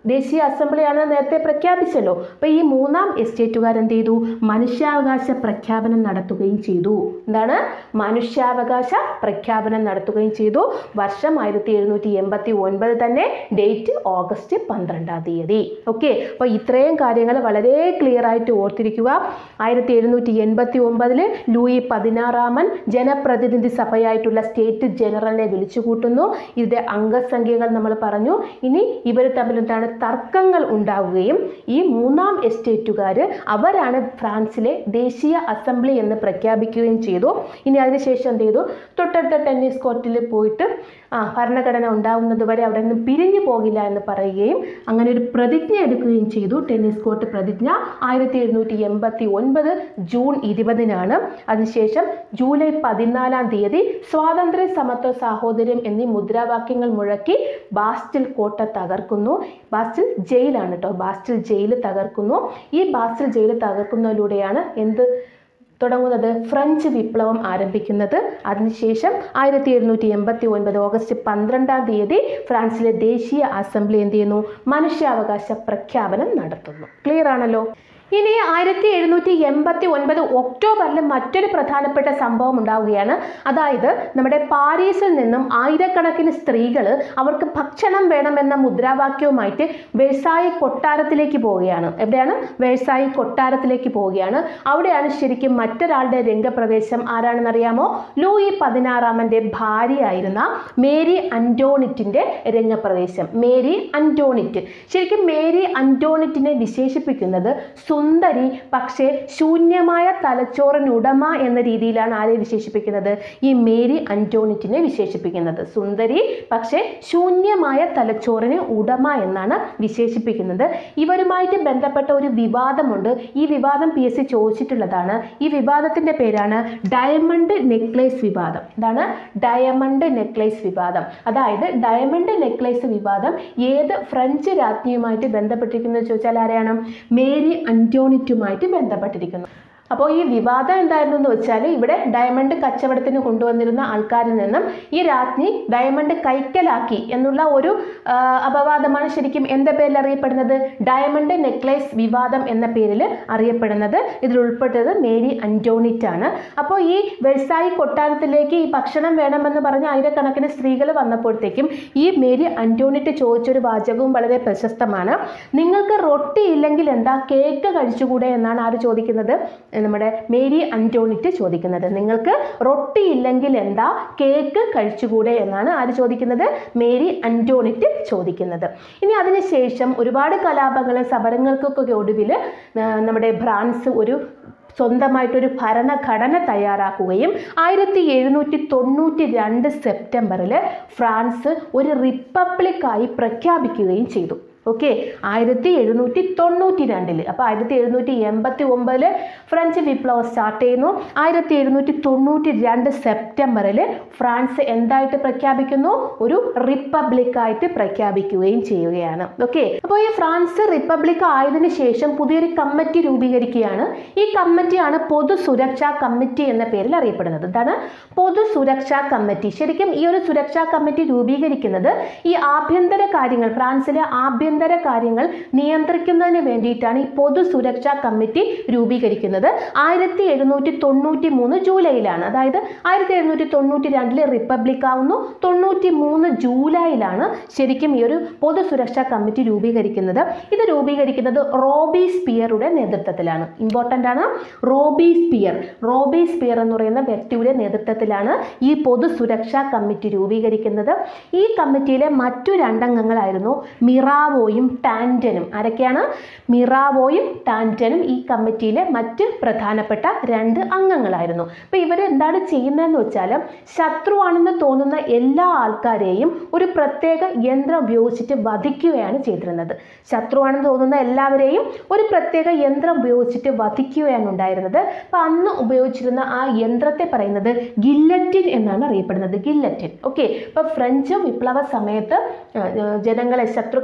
ദേശീയ അസംബ്ലിയാണ് നേരത്തെ പ്രഖ്യാപിച്ചല്ലോ അപ്പോൾ ഈ മൂന്നാം എസ്റ്റേറ്റുകാർ എന്ത് ചെയ്തു മനുഷ്യാവകാശ പ്രഖ്യാപനം നടത്തുകയും ചെയ്തു എന്താണ് മനുഷ്യാവകാശ പ്രഖ്യാപനം നടത്തുകയും ചെയ്തു വർഷം ആയിരത്തി എഴുന്നൂറ്റി എൺപത്തി ഒൻപത് തന്നെ ഡേറ്റ് ഓഗസ്റ്റ് പന്ത്രണ്ടാം തീയതി ഓക്കെ അപ്പോൾ ഇത്രയും കാര്യങ്ങൾ വളരെ ക്ലിയർ ആയിട്ട് ഓർത്തിരിക്കുക ആയിരത്തി എഴുന്നൂറ്റി എൺപത്തി ഒമ്പതിൽ ലൂയി പതിനാറാമൻ ജനപ്രതിനിധി സഭയായിട്ടുള്ള സ്റ്റേറ്റ് ജനറലിനെ വിളിച്ചു കൂട്ടുന്നു ഇതിൻ്റെ അംഗസംഖ്യകൾ നമ്മൾ പറഞ്ഞു ഇനി ഇവർ തമ്മിൽ എന്താണ് തർക്കങ്ങൾ ഉണ്ടാവുകയും ഈ മൂന്നാം എസ്റ്റേറ്റുകാർ അവരാണ് ഫ്രാൻസിലെ ദേശീയ അസംബ്ലി എന്ന് പ്രഖ്യാപിക്കുകയും ചെയ്തു ഇനി അതിനുശേഷം എന്ത് ചെയ്തു തൊട്ടടുത്ത ടെന്നീസ് കോർട്ടിൽ പോയിട്ട് ആ ഭരണഘടന ഉണ്ടാവുന്നത് വരെ അവിടെ നിന്ന് പിരിഞ്ഞു പോകില്ല എന്ന് പറയുകയും അങ്ങനെ ഒരു പ്രതിജ്ഞ എടുക്കുകയും ചെയ്തു ടെന്നീസ് കോർട്ട് പ്രതിജ്ഞ ആയിരത്തി എഴുന്നൂറ്റി എൺപത്തി ഒൻപത് ജൂൺ ഇരുപതിനാണ് അതിനുശേഷം ജൂലൈ പതിനാലാം തീയതി സ്വാതന്ത്ര്യ സമത്വ സാഹോദര്യം എന്നീ മുദ്രാവാക്യങ്ങൾ മുഴക്കി ബാസ്റ്റിൽ കോട്ട തകർക്കുന്നു ബാസ്റ്റിൽ ജയിലാണ് കേട്ടോ ബാസ്റ്റിൽ ജയിൽ തകർക്കുന്നു ഈ ബാസ്റ്റിൽ ജയിൽ തകർക്കുന്നതിലൂടെയാണ് എന്ത് തുടങ്ങുന്നത് ഫ്രഞ്ച് വിപ്ലവം ആരംഭിക്കുന്നത് അതിനുശേഷം ആയിരത്തി എഴുന്നൂറ്റി എൺപത്തി ഒൻപത് ഓഗസ്റ്റ് പന്ത്രണ്ടാം തീയതി ഫ്രാൻസിലെ ദേശീയ അസംബ്ലി എന്ത് ചെയ്യുന്നു മനുഷ്യാവകാശ പ്രഖ്യാപനം നടത്തുന്നു ക്ലിയർ ആണല്ലോ ഇനി ആയിരത്തി എഴുന്നൂറ്റി എൺപത്തി ഒൻപത് ഒക്ടോബറിൽ മറ്റൊരു പ്രധാനപ്പെട്ട സംഭവം ഉണ്ടാവുകയാണ് അതായത് നമ്മുടെ പാരീസിൽ നിന്നും ആയിരക്കണക്കിന് സ്ത്രീകൾ അവർക്ക് ഭക്ഷണം വേണമെന്ന മുദ്രാവാക്യവുമായിട്ട് വേഴ്സായി കൊട്ടാരത്തിലേക്ക് പോവുകയാണ് എവിടെയാണ് വേഴ്സായി കൊട്ടാരത്തിലേക്ക് പോവുകയാണ് അവിടെയാണ് ശരിക്കും മറ്റൊരാളുടെ രംഗപ്രവേശം ആരാണെന്നറിയാമോ ലൂയി പതിനാറാമൻ്റെ ഭാര്യയായിരുന്ന മേരി അന്റോണിറ്റിൻ്റെ രംഗപ്രവേശം മേരി അന്റോണിറ്റ് ശരിക്കും മേരി അന്റോണിറ്റിനെ വിശേഷിപ്പിക്കുന്നത് സുന്ദരി പക്ഷേ ശൂന്യമായ തലച്ചോറിനുടമ എന്ന രീതിയിലാണ് ആരെ വിശേഷിപ്പിക്കുന്നത് ഈ മേരി അന്റോണിറ്റിനെ വിശേഷിപ്പിക്കുന്നത് സുന്ദരി പക്ഷേ ശൂന്യമായ തലച്ചോറിന് ഉടമ എന്നാണ് വിശേഷിപ്പിക്കുന്നത് ഇവരുമായിട്ട് ബന്ധപ്പെട്ട ഒരു വിവാദമുണ്ട് ഈ വിവാദം പി എസ് സി ചോദിച്ചിട്ടുള്ളതാണ് ഈ വിവാദത്തിൻ്റെ പേരാണ് ഡയമണ്ട് നെക്ലേസ് വിവാദം എന്താണ് ഡയമണ്ട് നെക്ലേസ് വിവാദം അതായത് ഡയമണ്ട് നെക്ലേസ് വിവാദം ഏത് ഫ്രഞ്ച് രാജ്ഞിയുമായിട്ട് ബന്ധപ്പെട്ടിരിക്കുന്നത് ചോദിച്ചാൽ ആരെയാണ് മേരി അന്റോണിറ്റുമായിട്ട് ബന്ധപ്പെട്ടിരിക്കുന്നു അപ്പോൾ ഈ വിവാദം എന്തായിരുന്നു എന്ന് വെച്ചാൽ ഇവിടെ ഡയമണ്ട് കച്ചവടത്തിന് കൊണ്ടുവന്നിരുന്ന ആൾക്കാരിൽ നിന്നും ഈ രാജ്ഞി ഡയമണ്ട് കൈക്കലാക്കി എന്നുള്ള ഒരു ആ, അപവാദമാണ് ശരിക്കും എന്താ പേരിൽ അറിയപ്പെടുന്നത് ഡയമണ്ട് നെക്ലേസ് വിവാദം എന്ന പേരിൽ അറിയപ്പെടുന്നത് ഇതിൽ ഉൾപ്പെട്ടത് മേരി അന്റോണിറ്റ് ആണ് അപ്പോൾ ഈ വെഴ്സായി കൊട്ടാരത്തിലേക്ക് ഈ ഭക്ഷണം വേണമെന്ന് പറഞ്ഞ ആയിരക്കണക്കിന് സ്ത്രീകൾ വന്നപ്പോഴത്തേക്കും ഈ മേരി അന്റോണിറ്റ് ചോദിച്ചൊരു വാചകവും വളരെ പ്രശസ്തമാണ് നിങ്ങൾക്ക് റൊട്ടി ഇല്ലെങ്കിൽ എന്താ കേക്ക് കഴിച്ചുകൂടെ എന്നാണ് ആര് ചോദിക്കുന്നത് നമ്മുടെ മേരി അന്റോണിറ്റ് ചോദിക്കുന്നത് നിങ്ങൾക്ക് റൊട്ടി ഇല്ലെങ്കിൽ എന്താ കേക്ക് കഴിച്ചുകൂടെ എന്നാണ് ആര് ചോദിക്കുന്നത് മേരി അന്റോണിറ്റ് ചോദിക്കുന്നത് ഇനി അതിനുശേഷം ഒരുപാട് കലാപങ്ങളും സമരങ്ങൾക്കൊക്കെ ഒടുവിൽ നമ്മുടെ ഫ്രാൻസ് ഒരു സ്വന്തമായിട്ടൊരു ഭരണഘടന തയ്യാറാക്കുകയും ആയിരത്തി എഴുന്നൂറ്റി തൊണ്ണൂറ്റി രണ്ട് സെപ്റ്റംബറിൽ ഫ്രാൻസ് ഒരു റിപ്പബ്ലിക്കായി പ്രഖ്യാപിക്കുകയും ചെയ്തു ഓക്കെ ആയിരത്തി എഴുന്നൂറ്റി തൊണ്ണൂറ്റി രണ്ടിൽ അപ്പോൾ ആയിരത്തി എഴുന്നൂറ്റി എൺപത്തി ഒമ്പതിൽ ഫ്രഞ്ച് വിപ്ലവം സ്റ്റാർട്ട് ചെയ്യുന്നു ആയിരത്തി എഴുന്നൂറ്റി തൊണ്ണൂറ്റി രണ്ട് സെപ്റ്റംബറിൽ ഫ്രാൻസ് എന്തായിട്ട് പ്രഖ്യാപിക്കുന്നു ഒരു റിപ്പബ്ലിക്കായിട്ട് പ്രഖ്യാപിക്കുകയും ചെയ്യുകയാണ് ഓക്കെ അപ്പോൾ ഈ ഫ്രാൻസ് റിപ്പബ്ലിക് ആയതിനു ശേഷം പുതിയൊരു കമ്മിറ്റി രൂപീകരിക്കുകയാണ് ഈ കമ്മിറ്റിയാണ് പൊതു സുരക്ഷാ കമ്മിറ്റി എന്ന പേരിൽ അറിയപ്പെടുന്നത് എന്താണ് പൊതു സുരക്ഷാ കമ്മിറ്റി ശരിക്കും ഈ ഒരു സുരക്ഷാ കമ്മിറ്റി രൂപീകരിക്കുന്നത് ഈ ആഭ്യന്തര കാര്യങ്ങൾ ഫ്രാൻസിലെ ആഭ്യന്തര കാര്യങ്ങൾ നിയന്ത്രിക്കുന്നതിന് വേണ്ടിയിട്ടാണ് ഈ പൊതു സുരക്ഷാ കമ്മിറ്റി രൂപീകരിക്കുന്നത് ആയിരത്തി എഴുന്നൂറ്റി തൊണ്ണൂറ്റി മൂന്ന് ജൂലൈയിലാണ് അതായത് ആയിരത്തി എഴുന്നൂറ്റി തൊണ്ണൂറ്റി രണ്ടിൽ റിപ്പബ്ലിക് ആവുന്നു തൊണ്ണൂറ്റി മൂന്ന് ജൂലൈയിലാണ് ശരിക്കും ഈ ഒരു പൊതു സുരക്ഷാ കമ്മിറ്റി രൂപീകരിക്കുന്നത് ഇത് രൂപീകരിക്കുന്നത് റോബി സ്പിയറുടെ നേതൃത്വത്തിലാണ് ഇമ്പോർട്ടൻ്റ് ആണ് റോബി സ്പിയർ റോബി സ്പിയർ എന്ന് പറയുന്ന വ്യക്തിയുടെ നേതൃത്വത്തിലാണ് ഈ പൊതു സുരക്ഷാ കമ്മിറ്റി രൂപീകരിക്കുന്നത് ഈ കമ്മിറ്റിയിലെ മറ്റു രണ്ടംഗങ്ങളായിരുന്നു മിറാവോയും ടാൻറ്റനും ആരൊക്കെയാണ് മിറാവോയും ടാൻറ്റനും ഈ കമ്മിറ്റിയിലെ മറ്റ് പ്രധാനപ്പെട്ട രണ്ട് അംഗങ്ങളായിരുന്നു അപ്പോൾ ഇവർ എന്താണ് ചെയ്യുന്നതെന്ന് വെച്ചാൽ ശത്രുവാണെന്ന് തോന്നുന്ന എല്ലാ ആൾക്കാരെയും ഒരു പ്രത്യേക യന്ത്രം ഉപയോഗിച്ചിട്ട് വധിക്കുകയാണ് ചെയ്തിരുന്നത് ശത്രുവാണെന്ന് തോന്നുന്ന എല്ലാവരെയും ഒരു പ്രത്യേക യന്ത്രം ഉപയോഗിച്ചിട്ട് വധിക്കുകയാണ് ഉണ്ടായിരുന്നത് അപ്പോൾ അന്ന് ഉപയോഗിച്ചിരുന്ന ആ യന്ത്രത്തെ പറയുന്നത് ഗില്ലറ്റിൻ എന്നാണ് അറിയപ്പെടുന്നത് ഗില്ലറ്റിൻ ഓക്കെ അപ്പോൾ ഫ്രഞ്ച് വിപ്ലവ സമയത്ത് ആ, ആ, ജനങ്ങളെ ശത്രുക്കളെ കൊല്ലാൻ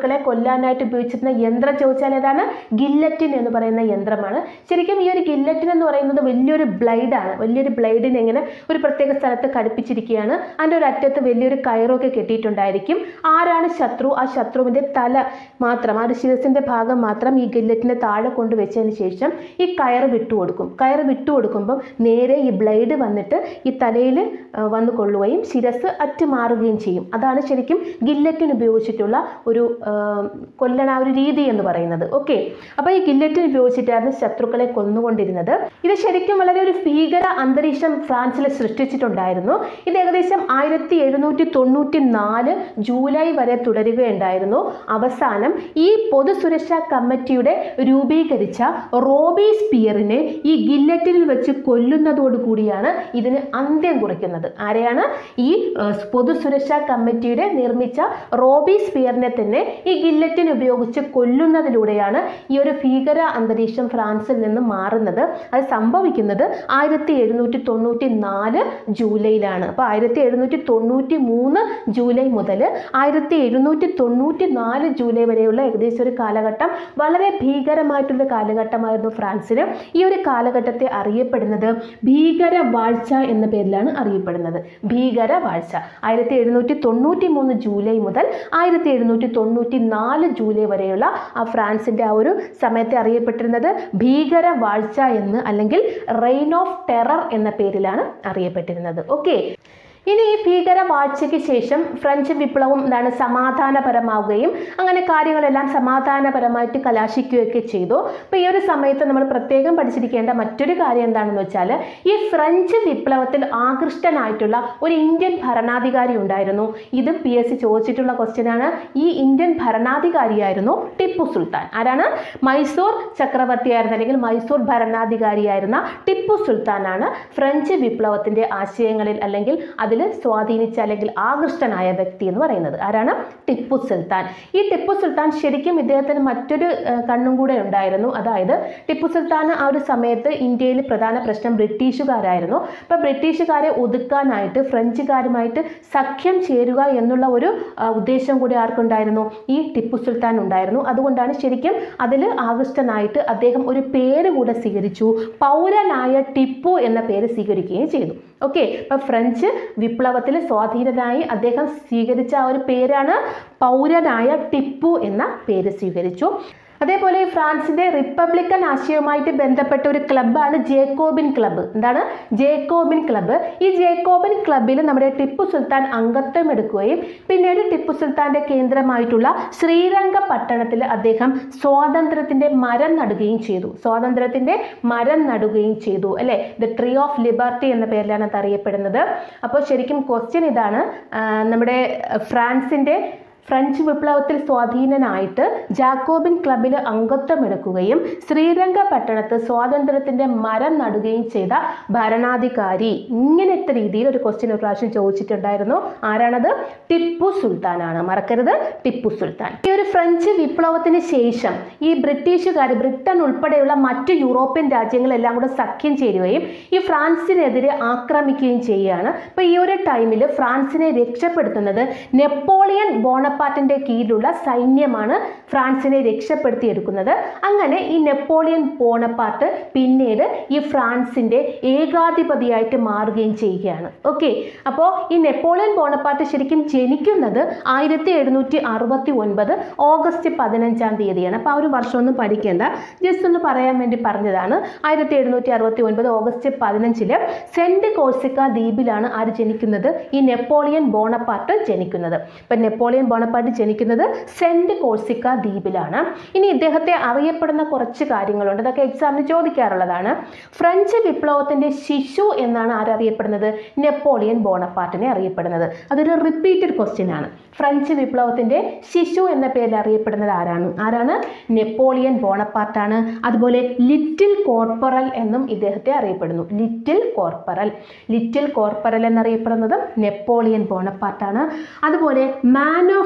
കൊല്ലാനായിട്ട് ഉപയോഗിച്ചിരുന്ന യന്ത്രം ചോദിച്ചാൽ ഏതാണ് ഗില്ലറ്റിൻ എന്ന് പറയുന്ന യന്ത്രമാണ് ശരിക്കും ഈ ഒരു ഗില്ലറ്റിൻ എന്ന് പറയുന്നത് വലിയൊരു ബ്ലൈഡാണ് വലിയൊരു ബ്ലൈഡിനെ ഇങ്ങനെ ഒരു പ്രത്യേക സ്ഥലത്ത് ഘടിപ്പിച്ചിരിക്കുകയാണ് അതിൻ്റെ ഒരു അറ്റത്ത് വലിയൊരു കയറൊക്കെ കെട്ടിയിട്ടുണ്ടായിരിക്കും ആരാണ് ശത്രു ആ ശത്രുവിൻ്റെ തല മാത്രം ആ ഒരു ശിരസിൻ്റെ ഭാഗം മാത്രം ഈ ഗില്ലറ്റിൻ്റെ താഴെ കൊണ്ട് വെച്ചതിന് ശേഷം ഈ കയറ് വിട്ടുകൊടുക്കും കയറ് വിട്ടുകൊടുക്കുമ്പം നേരെ ഈ ബ്ലേഡ് വന്നിട്ട് ഈ തലയിൽ വന്ന് കൊള്ളുകയും ശിരസ് അറ്റ് മാറുകയും ചെയ്യും അതാണ് ശരിക്കും ഗില്ലറ്റിന് ഉപയോഗിച്ചിട്ടുള്ള ഒരു ആ, കൊല്ലണ ആ ഒരു രീതി എന്ന് പറയുന്നത് ഓക്കെ അപ്പോൾ ഈ ഗില്ലറ്റിൻ ഉപയോഗിച്ചിട്ടായിരുന്നു ശത്രുക്കളെ കൊന്നുകൊണ്ടിരുന്നത് ഇത് ശരിക്കും വളരെ ഒരു ഭീകര അന്തരീക്ഷം ഫ്രാൻസിൽ സൃഷ്ടിച്ചിട്ടുണ്ടായിരുന്നു ഇത് ഏകദേശം ആയിരത്തി എഴുന്നൂറ്റി തൊണ്ണൂറ്റി നാല് ജൂലൈ വരെ തുടരുകയുണ്ടായിരുന്നു അവസാനം ഈ പൊതുസുരക്ഷാ കമ്മിറ്റിയുടെ രൂപീകരിച്ച റോബി സ്പിയറിനെ ഈ ഗില്ലറ്റിനിൽ വെച്ച് കൊല്ലുന്നതോടുകൂടിയാണ് ഇതിന് അന്ത്യം കുറിക്കുന്നത് ആരെയാണ് ഈ ഏഹ്, പൊതുസുരക്ഷാ കമ്മിറ്റിയുടെ നിർമ്മിച്ച റോബി സ്പിയറിനെ തന്നെ ഈ ഗില്ലറ്റിൻ ഉപയോഗിച്ച് കൊല്ലുന്നതിലൂടെയാണ് ഈ ഒരു ഭീകര അന്തരീക്ഷം ഫ്രാൻസിൽ നിന്ന് മാറുന്നത് അത് സംഭവിക്കുന്നത് ആയിരത്തി എഴുന്നൂറ്റി തൊണ്ണൂറ്റി നാല് ജൂലൈയിലാണ് അപ്പോൾ ആയിരത്തി എഴുന്നൂറ്റി തൊണ്ണൂറ്റി മൂന്ന് ജൂലൈ മുതൽ ആയിരത്തി എഴുന്നൂറ്റി തൊണ്ണൂറ്റി നാല് ജൂലൈ വരെയുള്ള ഏകദേശം ഒരു കാലഘട്ടം വളരെ ഭീകരമായിട്ടുള്ള കാലഘട്ടമായിരുന്നു ഫ്രാൻസിന് ഈ ഒരു കാലഘട്ടത്തെ അറിയപ്പെടുന്നത് ഭീകര വാഴ്ച എന്ന പേരിലാണ് അറിയപ്പെടുന്നത് ഭീകര വാഴ്ച ആയിരത്തി എഴുന്നൂറ്റി തൊണ്ണൂറ്റി മൂന്ന് ജൂലൈ മുതൽ ആയിരത്തി എഴുന്നൂറ്റി തൊണ്ണൂറ്റി നാല് ജൂലൈ വരെയുള്ള ആ ഫ്രാൻസിൻ്റെ ആ ഒരു സമയത്തെ അറിയപ്പെട്ടിരുന്നത് ഭീകര വാഴ്ച എന്ന് അല്ലെങ്കിൽ റെയിൻ ഓഫ് ടെറർ എന്ന പേരിലാണ് അറിയപ്പെട്ടിരുന്നത് ഓക്കെ ഇനി ഈ ഭീകര വാഴ്ചയ്ക്ക് ശേഷം ഫ്രഞ്ച് വിപ്ലവം എന്താണ് സമാധാനപരമാവുകയും അങ്ങനെ കാര്യങ്ങളെല്ലാം സമാധാനപരമായിട്ട് കലാശിക്കുകയൊക്കെ ചെയ്തു അപ്പോൾ ഈ ഒരു സമയത്ത് നമ്മൾ പ്രത്യേകം പഠിച്ചിരിക്കേണ്ട മറ്റൊരു കാര്യം എന്താണെന്ന് വെച്ചാൽ ഈ ഫ്രഞ്ച് വിപ്ലവത്തിൽ ആകൃഷ്ടനായിട്ടുള്ള ഒരു ഇന്ത്യൻ ഭരണാധികാരി ഉണ്ടായിരുന്നു ഇത് പി എസ് സി ചോദിച്ചിട്ടുള്ള ക്വസ്റ്റ്യനാണ് ഈ ഇന്ത്യൻ ഭരണാധികാരിയായിരുന്നു ടിപ്പു സുൽത്താൻ ആരാണ് മൈസൂർ ചക്രവർത്തിയായിരുന്ന അല്ലെങ്കിൽ മൈസൂർ ഭരണാധികാരിയായിരുന്ന ടിപ്പു സുൽത്താനാണ് ഫ്രഞ്ച് വിപ്ലവത്തിന്റെ ആശയങ്ങളിൽ അല്ലെങ്കിൽ അതിൽ സ്വാധീനിച്ച അല്ലെങ്കിൽ ആകൃഷ്ടനായ വ്യക്തി എന്ന് പറയുന്നത് ആരാണ് ടിപ്പു സുൽത്താൻ ഈ ടിപ്പു സുൽത്താൻ ശരിക്കും ഇദ്ദേഹത്തിന് മറ്റൊരു ആ, കണ്ണും കൂടെ ഉണ്ടായിരുന്നു അതായത് ടിപ്പു സുൽത്താൻ ആ ഒരു സമയത്ത് ഇന്ത്യയിൽ പ്രധാന പ്രശ്നം ബ്രിട്ടീഷുകാരായിരുന്നു അപ്പോൾ ബ്രിട്ടീഷുകാരെ ഒതുക്കാനായിട്ട് ഫ്രഞ്ചുകാരുമായിട്ട് സഖ്യം ചേരുക എന്നുള്ള ഒരു ആ, ഉദ്ദേശം കൂടി ആർക്കുണ്ടായിരുന്നു ഈ ടിപ്പു സുൽത്താൻ ഉണ്ടായിരുന്നു അതുകൊണ്ടാണ് ശരിക്കും അതിൽ ആകൃഷ്ടനായിട്ട് അദ്ദേഹം ഒരു പേര് കൂടെ സ്വീകരിച്ചു പൗരനായ ടിപ്പു എന്ന പേര് സ്വീകരിക്കുകയും ചെയ്തു ഓക്കെ അപ്പം ഫ്രഞ്ച് വിപ്ലവത്തിൽ സ്വാധീനനായി അദ്ദേഹം സ്വീകരിച്ച ആ ഒരു പേരാണ് പൗരനായ ടിപ്പു എന്ന പേര് സ്വീകരിച്ചു അതേപോലെ ഈ ഫ്രാൻസിന്റെ റിപ്പബ്ലിക്കൻ ആശയവുമായിട്ട് ബന്ധപ്പെട്ട ഒരു ക്ലബ്ബാണ് ജേക്കോബിൻ ക്ലബ്ബ് എന്താണ് ജേക്കോബിൻ ക്ലബ്ബ് ഈ ജേക്കോബിൻ ക്ലബ്ബിൽ നമ്മുടെ ടിപ്പു സുൽത്താൻ അംഗത്വം എടുക്കുകയും പിന്നീട് ടിപ്പു സുൽത്താന്റെ കേന്ദ്രമായിട്ടുള്ള ശ്രീരംഗ പട്ടണത്തിൽ അദ്ദേഹം സ്വാതന്ത്ര്യത്തിന്റെ മരം നടുകയും ചെയ്തു സ്വാതന്ത്ര്യത്തിന്റെ മരം നടുകയും ചെയ്തു അല്ലെ ദ ട്രീ ഓഫ് ലിബർട്ടി എന്ന പേരിലാണ് അത് അറിയപ്പെടുന്നത് അപ്പോൾ ശരിക്കും ക്വസ്റ്റ്യൻ ഇതാണ് ആ, നമ്മുടെ ഫ്രാൻസിന്റെ ഫ്രഞ്ച് വിപ്ലവത്തിൽ സ്വാധീനനായിട്ട് ജാക്കോബിൻ ക്ലബിൽ അംഗത്വം എടുക്കുകയും ശ്രീരംഗ പട്ടണത്ത് സ്വാതന്ത്ര്യത്തിന്റെ മരം നടുകയും ചെയ്ത ഭരണാധികാരി ഇങ്ങനത്തെ രീതിയിൽ ഒരു ക്വസ്റ്റ്യൻ ഒരു പ്രാവശ്യം ചോദിച്ചിട്ടുണ്ടായിരുന്നു ആരാണത് ടിപ്പു സുൽത്താനാണ് മറക്കരുത് ടിപ്പു സുൽത്താൻ ഈ ഒരു ഫ്രഞ്ച് വിപ്ലവത്തിന് ശേഷം ഈ ബ്രിട്ടീഷുകാർ ബ്രിട്ടൻ ഉൾപ്പെടെയുള്ള മറ്റ് യൂറോപ്യൻ രാജ്യങ്ങളെല്ലാം കൂടെ സഖ്യം ചേരുകയും ഈ ഫ്രാൻസിനെതിരെ ആക്രമിക്കുകയും ചെയ്യുകയാണ് അപ്പോൾ ഈ ഒരു ടൈമിൽ ഫ്രാൻസിനെ രക്ഷപ്പെടുത്തുന്നത് നെപ്പോളിയൻ ബോണപ്പാർട്ടിന്റെ കീഴിലുള്ള സൈന്യമാണ് ഫ്രാൻസിനെ രക്ഷപ്പെടുത്തിയെടുക്കുന്നത് അങ്ങനെ ഈ നെപ്പോളിയൻ ബോണപ്പാർട്ട് പിന്നീട് ഈ ഫ്രാൻസിന്റെ ഏകാധിപതിയായിട്ട് മാറുകയും ചെയ്യുകയാണ് ഓക്കെ അപ്പോൾ ഈ നെപ്പോളിയൻ ബോണപ്പാർട്ട് ശരിക്കും ജനിക്കുന്നത് ആയിരത്തി എഴുന്നൂറ്റി അറുപത്തി ഒൻപത് ഓഗസ്റ്റ് പതിനഞ്ചാം തീയതിയാണ് അപ്പോൾ ആ ഒരു വർഷമൊന്നും പഠിക്കേണ്ട ജസ്റ്റ് ഒന്ന് പറയാൻ വേണ്ടി പറഞ്ഞതാണ് ആയിരത്തി എഴുന്നൂറ്റി അറുപത്തി ഒൻപത് ഓഗസ്റ്റ് പതിനഞ്ചില് സെന്റ് കോഴ്സിക്ക ദ്വീപിലാണ് ആര് ജനിക്കുന്നത് ഈ നെപ്പോളിയൻ ബോണപ്പാർട്ട് ജനിക്കുന്നത് ഇപ്പം നെപ്പോളിയൻ ബോണപ്പാർട്ട് ജനിക്കുന്നത് സെന്റ് കോഴ്സിക്ക ദ്വീപിലാണ് ഇനി ഇദ്ദേഹത്തെ അറിയപ്പെടുന്ന കുറച്ച് കാര്യങ്ങളുണ്ട് അതൊക്കെ എക്സാമിന് ചോദിക്കാറുള്ളതാണ് ഫ്രഞ്ച് വിപ്ലവത്തിന്റെ ശിശു എന്നാണ് ആരറിയപ്പെടുന്നത് നെപ്പോളിയൻ ബോണപ്പാർട്ടിനെ അറിയപ്പെടുന്നത് അതൊരു റിപ്പീറ്റഡ് ക്വസ്റ്റ്യൻ ആണ് ഫ്രഞ്ച് വിപ്ലവത്തിന്റെ ശിശു എന്ന പേരിൽ അറിയപ്പെടുന്നത് ആരാണ് ആരാണ് നെപ്പോളിയൻ ബോണപ്പാർട്ടാണ് അതുപോലെ ലിറ്റിൽ കോർപ്പറൽ എന്നും ഇദ്ദേഹത്തെ അറിയപ്പെടുന്നു ലിറ്റിൽ കോർപ്പറൽ ലിറ്റിൽ കോർപ്പറൽ എന്നറിയപ്പെടുന്നത് നെപ്പോളിയൻ ബോണപ്പാർട്ടാണ് അതുപോലെ മാൻ ഓഫ്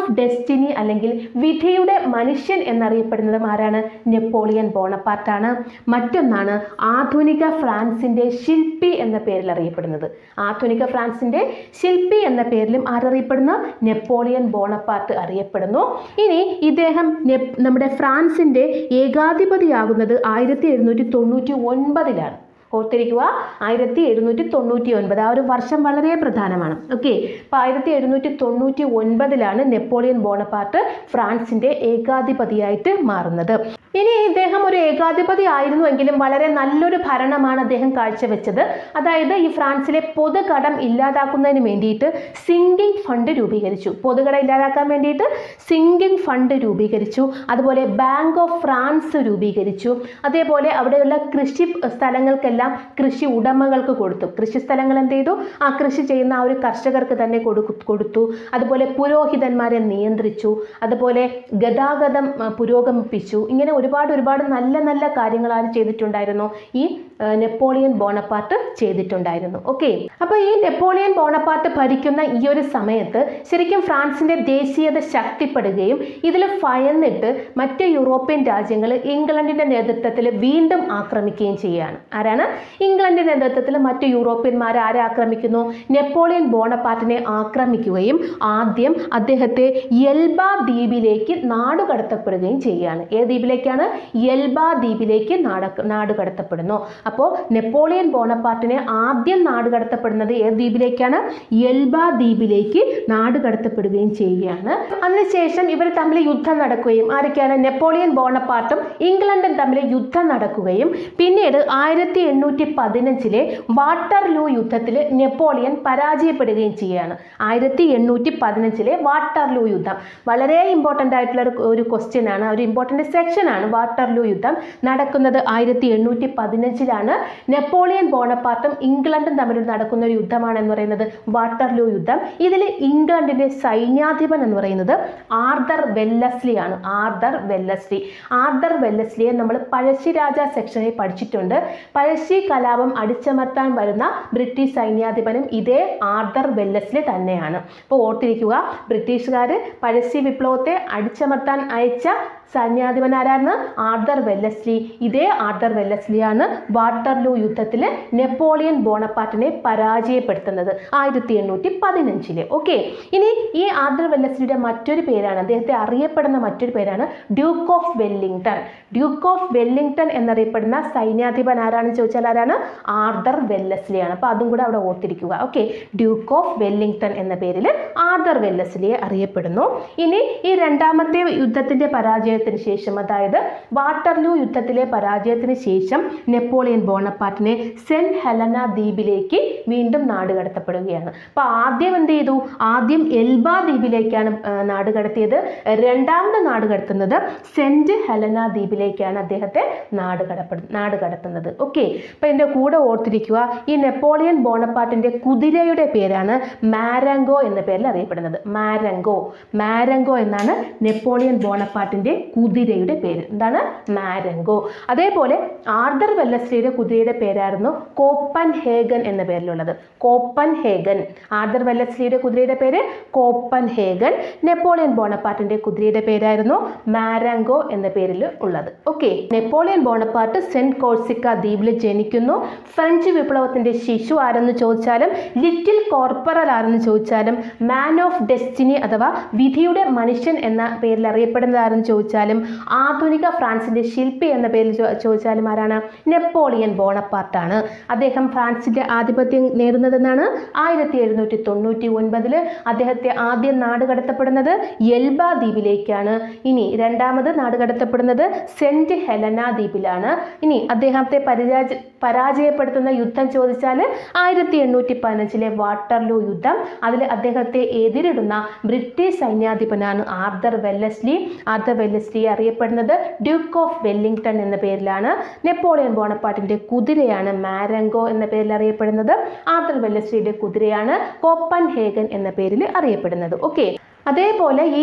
ഓഫ് ഡെസ്റ്റിനി അല്ലെങ്കിൽ വിധിയുടെ മനുഷ്യൻ എന്നറിയപ്പെടുന്നതും ആരാണ് നെപ്പോളിയൻ ബോണപ്പാർട്ടാണ് മറ്റൊന്നാണ് ആധുനിക ഫ്രാൻസിന്റെ ശില്പി എന്ന പേരിൽ അറിയപ്പെടുന്നത് ആധുനിക ഫ്രാൻസിന്റെ ശില്പി എന്ന പേരിലും ആരറിയപ്പെടുന്ന നെപ്പോളിയൻ ബോണപ്പാർട്ട് അറിയപ്പെടുന്നു ഇനി ഇദ്ദേഹം നെ- നമ്മുടെ ഫ്രാൻസിന്റെ ഏകാധിപതിയാകുന്നത് ആയിരത്തി എഴുന്നൂറ്റി തൊണ്ണൂറ്റി ഒൻപതിലാണ് ഓർത്തിരിക്കുക ആയിരത്തി എഴുന്നൂറ്റി തൊണ്ണൂറ്റി ഒൻപത് ആ ഒരു വർഷം വളരെ പ്രധാനമാണ് ഓക്കെ അപ്പോൾ ആയിരത്തി എഴുന്നൂറ്റി തൊണ്ണൂറ്റി ഒൻപതിലാണ് നെപ്പോളിയൻ ബോണപ്പാർട്ട് ഫ്രാൻസിന്റെ ഏകാധിപതിയായിട്ട് മാറുന്നത് ഇനി ഇദ്ദേഹം ഒരു ഏകാധിപതി ആയിരുന്നുവെങ്കിലും വളരെ നല്ലൊരു ഭരണമാണ് അദ്ദേഹം കാഴ്ചവെച്ചത് അതായത് ഈ ഫ്രാൻസിലെ പൊതുകടം ഇല്ലാതാക്കുന്നതിന് വേണ്ടിയിട്ട് സിങ്കിങ് ഫണ്ട് രൂപീകരിച്ചു പൊതുകടം ഇല്ലാതാക്കാൻ വേണ്ടിയിട്ട് സിങ്കിങ് ഫണ്ട് രൂപീകരിച്ചു അതുപോലെ ബാങ്ക് ഓഫ് ഫ്രാൻസ് രൂപീകരിച്ചു അതേപോലെ അവിടെയുള്ള കൃഷി സ്ഥലങ്ങൾക്കെല്ലാം കൃഷി ഉടമകൾക്ക് കൊടുത്തു കൃഷി സ്ഥലങ്ങൾ എന്ത് ചെയ്തു ആ കൃഷി ചെയ്യുന്ന ആ ഒരു കർഷകർക്ക് തന്നെ കൊടുക്കു- കൊടുത്തു അതുപോലെ പുരോഹിതന്മാരെ നിയന്ത്രിച്ചു അതുപോലെ ഗതാഗതം ആ, പുരോഗമിപ്പിച്ചു ഇങ്ങനെ ഒരുപാട് ഒരുപാട് നല്ല നല്ല കാര്യങ്ങൾ ആര് ചെയ്തിട്ടുണ്ടായിരുന്നു ഈ ആ, നെപ്പോളിയൻ ബോണപ്പാർട്ട് ചെയ്തിട്ടുണ്ടായിരുന്നു ഓക്കെ അപ്പോൾ ഈ നെപ്പോളിയൻ ബോണപ്പാർട്ട് ഭരിക്കുന്ന ഈ ഒരു സമയത്ത് ശരിക്കും ഫ്രാൻസിന്റെ ദേശീയത ശക്തിപ്പെടുകയും ഇതിൽ ഭയന്നിട്ട് മറ്റ് യൂറോപ്യൻ രാജ്യങ്ങൾ ഇംഗ്ലണ്ടിന്റെ നേതൃത്വത്തിൽ വീണ്ടും ആക്രമിക്കുകയും ചെയ്യുകയാണ് ആരാണ് ഇംഗ്ലണ്ടിന്റെ നേതൃത്വത്തിൽ മറ്റ് യൂറോപ്യന്മാർ ആരെ ആക്രമിക്കുന്നു നെപ്പോളിയൻ ബോണപ്പാർട്ടിനെ ആക്രമിക്കുകയും ആദ്യം അദ്ദേഹത്തെ എൽബ ദ്വീപിലേക്ക് നാടുകടത്തപ്പെടുകയും ചെയ്യുകയാണ് ഏത് ദ്വീപിലേക്കാണ് എൽബ ദ്വീപിലേക്ക് നാട നാടുകടത്തപ്പെടുന്നു അപ്പോൾ നെപ്പോളിയൻ ബോണപ്പാർട്ടിനെ ആദ്യം നാടുകടത്തപ്പെടുന്നത് ഏത് ദ്വീപിലേക്കാണ് എൽബ ദ്വീപിലേക്ക് നാടുകടത്തപ്പെടുകയും ചെയ്യുകയാണ് അതിനുശേഷം ഇവർ തമ്മിൽ യുദ്ധം നടക്കുകയും ആരൊക്കെയാണ് നെപ്പോളിയൻ ബോണപ്പാർട്ടും ഇംഗ്ലണ്ടും തമ്മിൽ യുദ്ധം നടക്കുകയും പിന്നീട് ആയിരത്തി എണ്ണൂറ്റി പതിനഞ്ചിലെ വാട്ടർലൂ യുദ്ധത്തിൽ നെപ്പോളിയൻ പരാജയപ്പെടുകയും ചെയ്യുകയാണ് ആയിരത്തി എണ്ണൂറ്റി പതിനഞ്ചിലെ വാട്ടർലൂ യുദ്ധം വളരെ ഇമ്പോർട്ടൻ്റ് ആയിട്ടുള്ള ഒരു ഒരു ക്വസ്റ്റ്യൻ ആണ് ഒരു ഇമ്പോർട്ടൻ്റ് സെക്ഷൻ ആണ് വാട്ടർലൂ യുദ്ധം നടക്കുന്നത് ആയിരത്തി എണ്ണൂറ്റി പതിനഞ്ചിലാണ് നെപ്പോളിയൻ ബോണപ്പാർട്ടും ഇംഗ്ലണ്ടും തമ്മിൽ നടക്കുന്ന ഒരു യുദ്ധമാണ് എന്ന് പറയുന്നത് വാട്ടർലൂ യുദ്ധം ഇതിൽ ഇംഗ്ലണ്ടിന്റെ സൈന്യാധിപൻ എന്ന് പറയുന്നത് ആർദർ വെല്ലസ്ലി ആണ് ആർദർ വെല്ലസ്ലി ആർദർ വെല്ലസ്ലിയെ നമ്മൾ പഴശ്ശിരാജ സെക്ഷനിൽ പഠിച്ചിട്ടുണ്ട് പഴശ്ശി കലാപം അടിച്ചമർത്താൻ വരുന്ന ബ്രിട്ടീഷ് സൈന്യാധിപനും ഇതേ ആർദർ വെല്ലസ്ലി തന്നെയാണ് അപ്പോൾ ഓർത്തിരിക്കുക ബ്രിട്ടീഷുകാർ പഴശ്ശി വിപ്ലവത്തെ അടിച്ചമർത്താൻ അയച്ച സൈന്യാധിപൻ ആരാണ് ആർദർ വെല്ലസ്ലി ഇതേ ആർദർ വെല്ലസ്ലിയാണ് വാട്ടർലൂ യുദ്ധത്തിൽ നെപ്പോളിയൻ ബോണപ്പാർട്ടിനെ പരാജയപ്പെടുത്തുന്നത് ആയിരത്തി എണ്ണൂറ്റി പതിനഞ്ചില് ഓക്കെ ഇനി ഈ ആർദർ വെല്ലസ്ലിയുടെ മറ്റൊരു പേരാണ് അദ്ദേഹത്തെ അറിയപ്പെടുന്ന മറ്റൊരു പേരാണ് Duke of Wellington Duke of Wellington എന്നറിയപ്പെടുന്ന സൈന്യാധിപൻ ആരാണെന്ന് ചോദിച്ചാൽ ആരാണ് ആർദർ വെല്ലസ്ലിയാണ് അപ്പോൾ അതും കൂടെ അവിടെ ഓർത്തിരിക്കുക ഓക്കെ ഡ്യൂക്ക് ഓഫ് വെല്ലിംഗ്ടൺ എന്ന പേരിൽ ആർദർ വെല്ലസ്ലിയെ അറിയപ്പെടുന്നു ഇനി ഈ രണ്ടാമത്തെ യുദ്ധത്തിന്റെ പരാജയത്തിന് ശേഷം അതായത് വാട്ടർലൂ യുദ്ധത്തിലെ പരാജയത്തിന് ശേഷം നെപ്പോളിയൻ ബോണപ്പാർട്ടിനെ സെന്റ് ഹെലന ദ്വീപിലേക്ക് വീണ്ടും നാടുകടത്തപ്പെടുകയാണ് അപ്പോൾ ആദ്യം എന്ത് ചെയ്തു ആദ്യം എൽബ ദ്വീപിലേക്കാണ് ആ, നാടുകടത്തിയത് രണ്ടാമത് നാടുകടത്തുന്നത് സെന്റ് ഹെലന ദ്വീപിലേക്കാണ് അദ്ദേഹത്തെ നാടുകടപ്പെടു നാടുകടത്തുന്നത് ഓക്കെ അപ്പോൾ എൻ്റെ കൂടെ ഓർത്തിരിക്കുക ഈ നെപ്പോളിയൻ ബോണപ്പാർട്ടിൻ്റെ കുതിരയുടെ പേരാണ് മാരങ്കോ എന്ന പേരിൽ അറിയപ്പെടുന്നത് മാരങ്കോ മാരങ്കോ എന്നാണ് നെപ്പോളിയൻ ബോണപ്പാർട്ടിൻ്റെ കുതിരയുടെ പേര് എന്താണ് മാരങ്കോ അതേപോലെ ആർദർ വെല്ലസ്ലിയുടെ കുതിരയുടെ പേരായിരുന്നു കോപ്പൻ ഹേഗൻ എന്ന പേരിലുള്ളത് കോപ്പൻ ഹേഗൻ ആർദർ വെല്ലസ്ലിയുടെ കുതിരയുടെ പേര് കോപ്പൻ ഹേഗൻ നെപ്പോളിയൻ ബോണപ്പാർട്ടിന്റെ കുതിരയുടെ പേരായിരുന്നു മാരങ്കോ എന്ന പേരിൽ ഉള്ളത് okay Napoleon Bonaparte Saint Corsica ദ്വീപിൽ ജനിക്കുന്നു ഫ്രഞ്ച് വിപ്ലവത്തിന്റെ ശിശു ആരെന്ന് ചോദിച്ചാലും ലിറ്റിൽ കോർപ്പറൽ ആരെന്ന് ചോദിച്ചാലും മാൻ ഓഫ് ഡെസ്റ്റിനി അഥവാ വിധിയുടെ മനുഷ്യൻ എന്ന പേരിൽ അറിയപ്പെടുന്നത് ആരെന്ന് ചോദിച്ചാലും ആധുനിക ഫ്രാൻസിന്റെ ശില്പി എന്ന പേരിൽ ചോ- ചോദിച്ചാലും ആരാണ് നെപ്പോളിയൻ ബോണപ്പാർട്ടാണ് അദ്ദേഹം ഫ്രാൻസിന്റെ ആധിപത്യം നേടുന്നതെന്നാണ് ആയിരത്തി എഴുന്നൂറ്റി തൊണ്ണൂറ്റി ഒൻപതില് അദ്ദേഹത്തെ ആദ്യം നാടുകടത്തപ്പെടുന്നത് എൽബ ദ്വീപിലേക്കാണ് ഇനി രണ്ടാമത് നാടുകടത്തപ്പെടുന്നത് സെന്റ് ഹെലന ദ്വീപിലാണ് ഇനി അദ്ദേഹത്തെ പരിരാജ പരാജയപ്പെടുത്തുന്ന യുദ്ധം ചോദിച്ചാൽ ആയിരത്തി എണ്ണൂറ്റി പതിനഞ്ചിലെ വാട്ടർലൂ യുദ്ധം അതിൽ അദ്ദേഹത്തെ എതിരിടുന്ന ബ്രിട്ടീഷ് സൈന്യാധിപനാണ് ആർദർ വെല്ലസ്ലി ആർദർ വെല്ലസ്ലി അറിയപ്പെടുന്നത് ഡ്യൂക്ക് ഓഫ് വെല്ലിംഗ്ടൺ എന്ന പേരിലാണ് നെപ്പോളിയൻ ബോണപ്പാർട്ടിന്റെ കുതിരയാണ് മാരങ്കോ എന്ന പേരിൽ അറിയപ്പെടുന്നത് ആർദർ വെല്ലസ്ലിയുടെ കുതിരയാണ് കോപ്പൻ ഹേഗൻ എന്ന പേരിൽ അറിയപ്പെടുന്നത് ഓക്കെ അതേപോലെ ഈ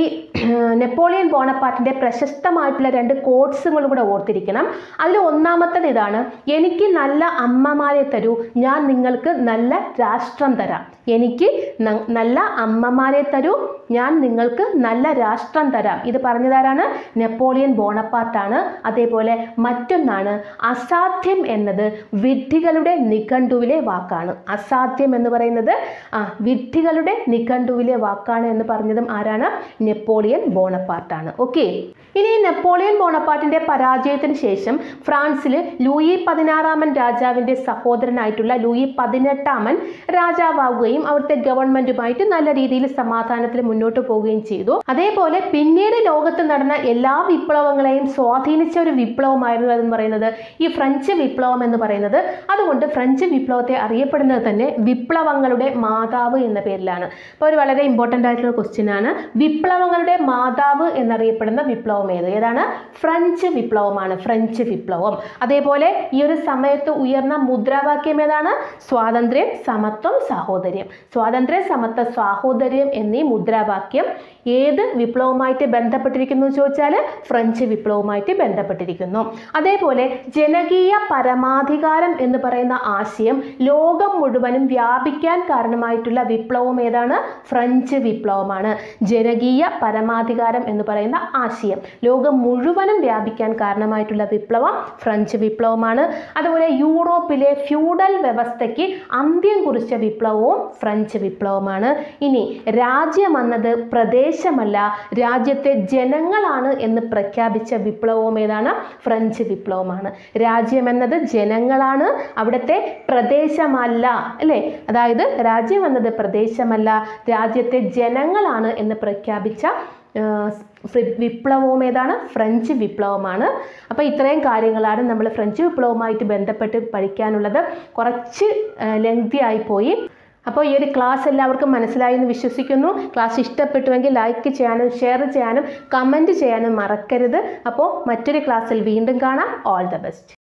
നെപ്പോളിയൻ ബോണപ്പാർട്ടിൻ്റെ പ്രശസ്തമായിട്ടുള്ള രണ്ട് കോട്സുകളും കൂടെ ഓർത്തിരിക്കണം അതിൽ ഒന്നാമത്തത് ഇതാണ് എനിക്ക് നല്ല അമ്മമാരെ തരൂ ഞാൻ നിങ്ങൾക്ക് നല്ല രാഷ്ട്രം തരാം എനിക്ക് ന- നല്ല അമ്മമാരെ തരൂ ഞാൻ നിങ്ങൾക്ക് നല്ല രാഷ്ട്രം തരാം ഇത് പറഞ്ഞതാരാണ് നെപ്പോളിയൻ ബോണപ്പാർട്ടാണ് അതേപോലെ മറ്റൊന്നാണ് അസാധ്യം എന്നത് വിഡ്ഢികളുടെ നിഘണ്ടുവിലെ വാക്കാണ് അസാധ്യം എന്ന് പറയുന്നത് ആ വിഡ്ഢികളുടെ നിഘണ്ടുവിലെ വാക്കാണ് എന്ന് പറഞ്ഞതും ആരാണ് നെപ്പോളിയൻ ബോണപ്പാർട്ടാണ് ഓക്കെ ഇനി നെപ്പോളിയൻ ബോണപ്പാർട്ടിന്റെ പരാജയത്തിന് ശേഷം ഫ്രാൻസിൽ ലൂയി പതിനാറാമൻ രാജാവിന്റെ സഹോദരനായിട്ടുള്ള ലൂയി പതിനെട്ടാമൻ രാജാവാവുകയും അവിടുത്തെ ഗവൺമെന്റുമായിട്ട് നല്ല രീതിയിൽ സമാധാനത്തിൽ മുന്നോട്ട് പോവുകയും ചെയ്തു അതേപോലെ പിന്നീട് ലോകത്ത് നടന്ന എല്ലാ വിപ്ലവങ്ങളെയും സ്വാധീനിച്ച ഒരു വിപ്ലവമായിരുന്നു എന്ന് പറയുന്നത് ഈ ഫ്രഞ്ച് വിപ്ലവം എന്ന് പറയുന്നത് അതുകൊണ്ട് ഫ്രഞ്ച് വിപ്ലവത്തെ അറിയപ്പെടുന്നത് തന്നെ വിപ്ലവങ്ങളുടെ മാതാവ് എന്ന പേരിലാണ് അപ്പോൾ ഒരു വളരെ ഇമ്പോർട്ടൻ്റ് ആയിട്ടുള്ള ക്വസ്റ്റ്യൻ ആണ് വിപ്ലവങ്ങളുടെ മാതാവ് എന്നറിയപ്പെടുന്ന വിപ്ലവം ഏത് ഏതാണ് ഫ്രഞ്ച് വിപ്ലവമാണ് ഫ്രഞ്ച് വിപ്ലവം അതേപോലെ ഈ ഒരു സമയത്ത് ഉയർന്ന മുദ്രാവാക്യം ഏതാണ് സ്വാതന്ത്ര്യം സമത്വം സാഹോദര്യം സ്വാതന്ത്ര്യം സമത്വ സാഹോദര്യം എന്നീ മുദ്രാവാക്യം ഏത് വിപ്ലവവുമായിട്ട് ബന്ധപ്പെട്ടിരിക്കുന്നു എന്ന് ചോദിച്ചാൽ ഫ്രഞ്ച് വിപ്ലവവുമായിട്ട് ബന്ധപ്പെട്ടിരിക്കുന്നു അതേപോലെ ജനകീയ പരമാധികാരം എന്ന് പറയുന്ന ആശയം ലോകം മുഴുവനും വ്യാപിക്കാൻ കാരണമായിട്ടുള്ള വിപ്ലവം ഏതാണ് ഫ്രഞ്ച് വിപ്ലവമാണ് ജനകീയ പരമാധികാരം എന്ന് പറയുന്ന ആശയം ലോകം മുഴുവനും വ്യാപിക്കാൻ കാരണമായിട്ടുള്ള വിപ്ലവം ഫ്രഞ്ച് വിപ്ലവമാണ് അതുപോലെ യൂറോപ്പിലെ ഫ്യൂഡൽ വ്യവസ്ഥയ്ക്ക് അന്ത്യം കുറിച്ച വിപ്ലവവും ഫ്രഞ്ച് വിപ്ലവമാണ് ഇനി രാജ്യം എന്നത് പ്രദേശമല്ല രാജ്യത്തെ ജനങ്ങളാണ് എന്ന് പ്രഖ്യാപിച്ച വിപ്ലവവും ഏതാണ് ഫ്രഞ്ച് വിപ്ലവമാണ് രാജ്യം എന്നത് ജനങ്ങളാണ് അവിടുത്തെ പ്രദേശമല്ല അല്ലേ അതായത് രാജ്യം എന്നത് പ്രദേശമല്ല രാജ്യത്തെ ജനങ്ങളാണ് എന്ന് പ്രഖ്യാപിച്ച ആ, ഫ്രി- വിപ്ലവവും ഏതാണ് ഫ്രഞ്ച് വിപ്ലവമാണ് അപ്പോൾ ഇത്രയും കാര്യങ്ങളാണ് നമ്മൾ ഫ്രഞ്ച് വിപ്ലവവുമായിട്ട് ബന്ധപ്പെട്ട് പഠിക്കാനുള്ളത് കുറച്ച് ലെങ്തി ആയിപ്പോയി അപ്പോൾ ഈ ഒരു ക്ലാസ് എല്ലാവർക്കും മനസ്സിലായി എന്ന് വിശ്വസിക്കുന്നു ക്ലാസ് ഇഷ്ടപ്പെട്ടുവെങ്കിൽ ലൈക്ക് ചെയ്യാനും ഷെയർ ചെയ്യാനും കമൻറ്റ് ചെയ്യാനും മറക്കരുത് അപ്പോൾ മറ്റൊരു ക്ലാസ്സിൽ വീണ്ടും കാണാം ഓൾ ദ ബെസ്റ്റ്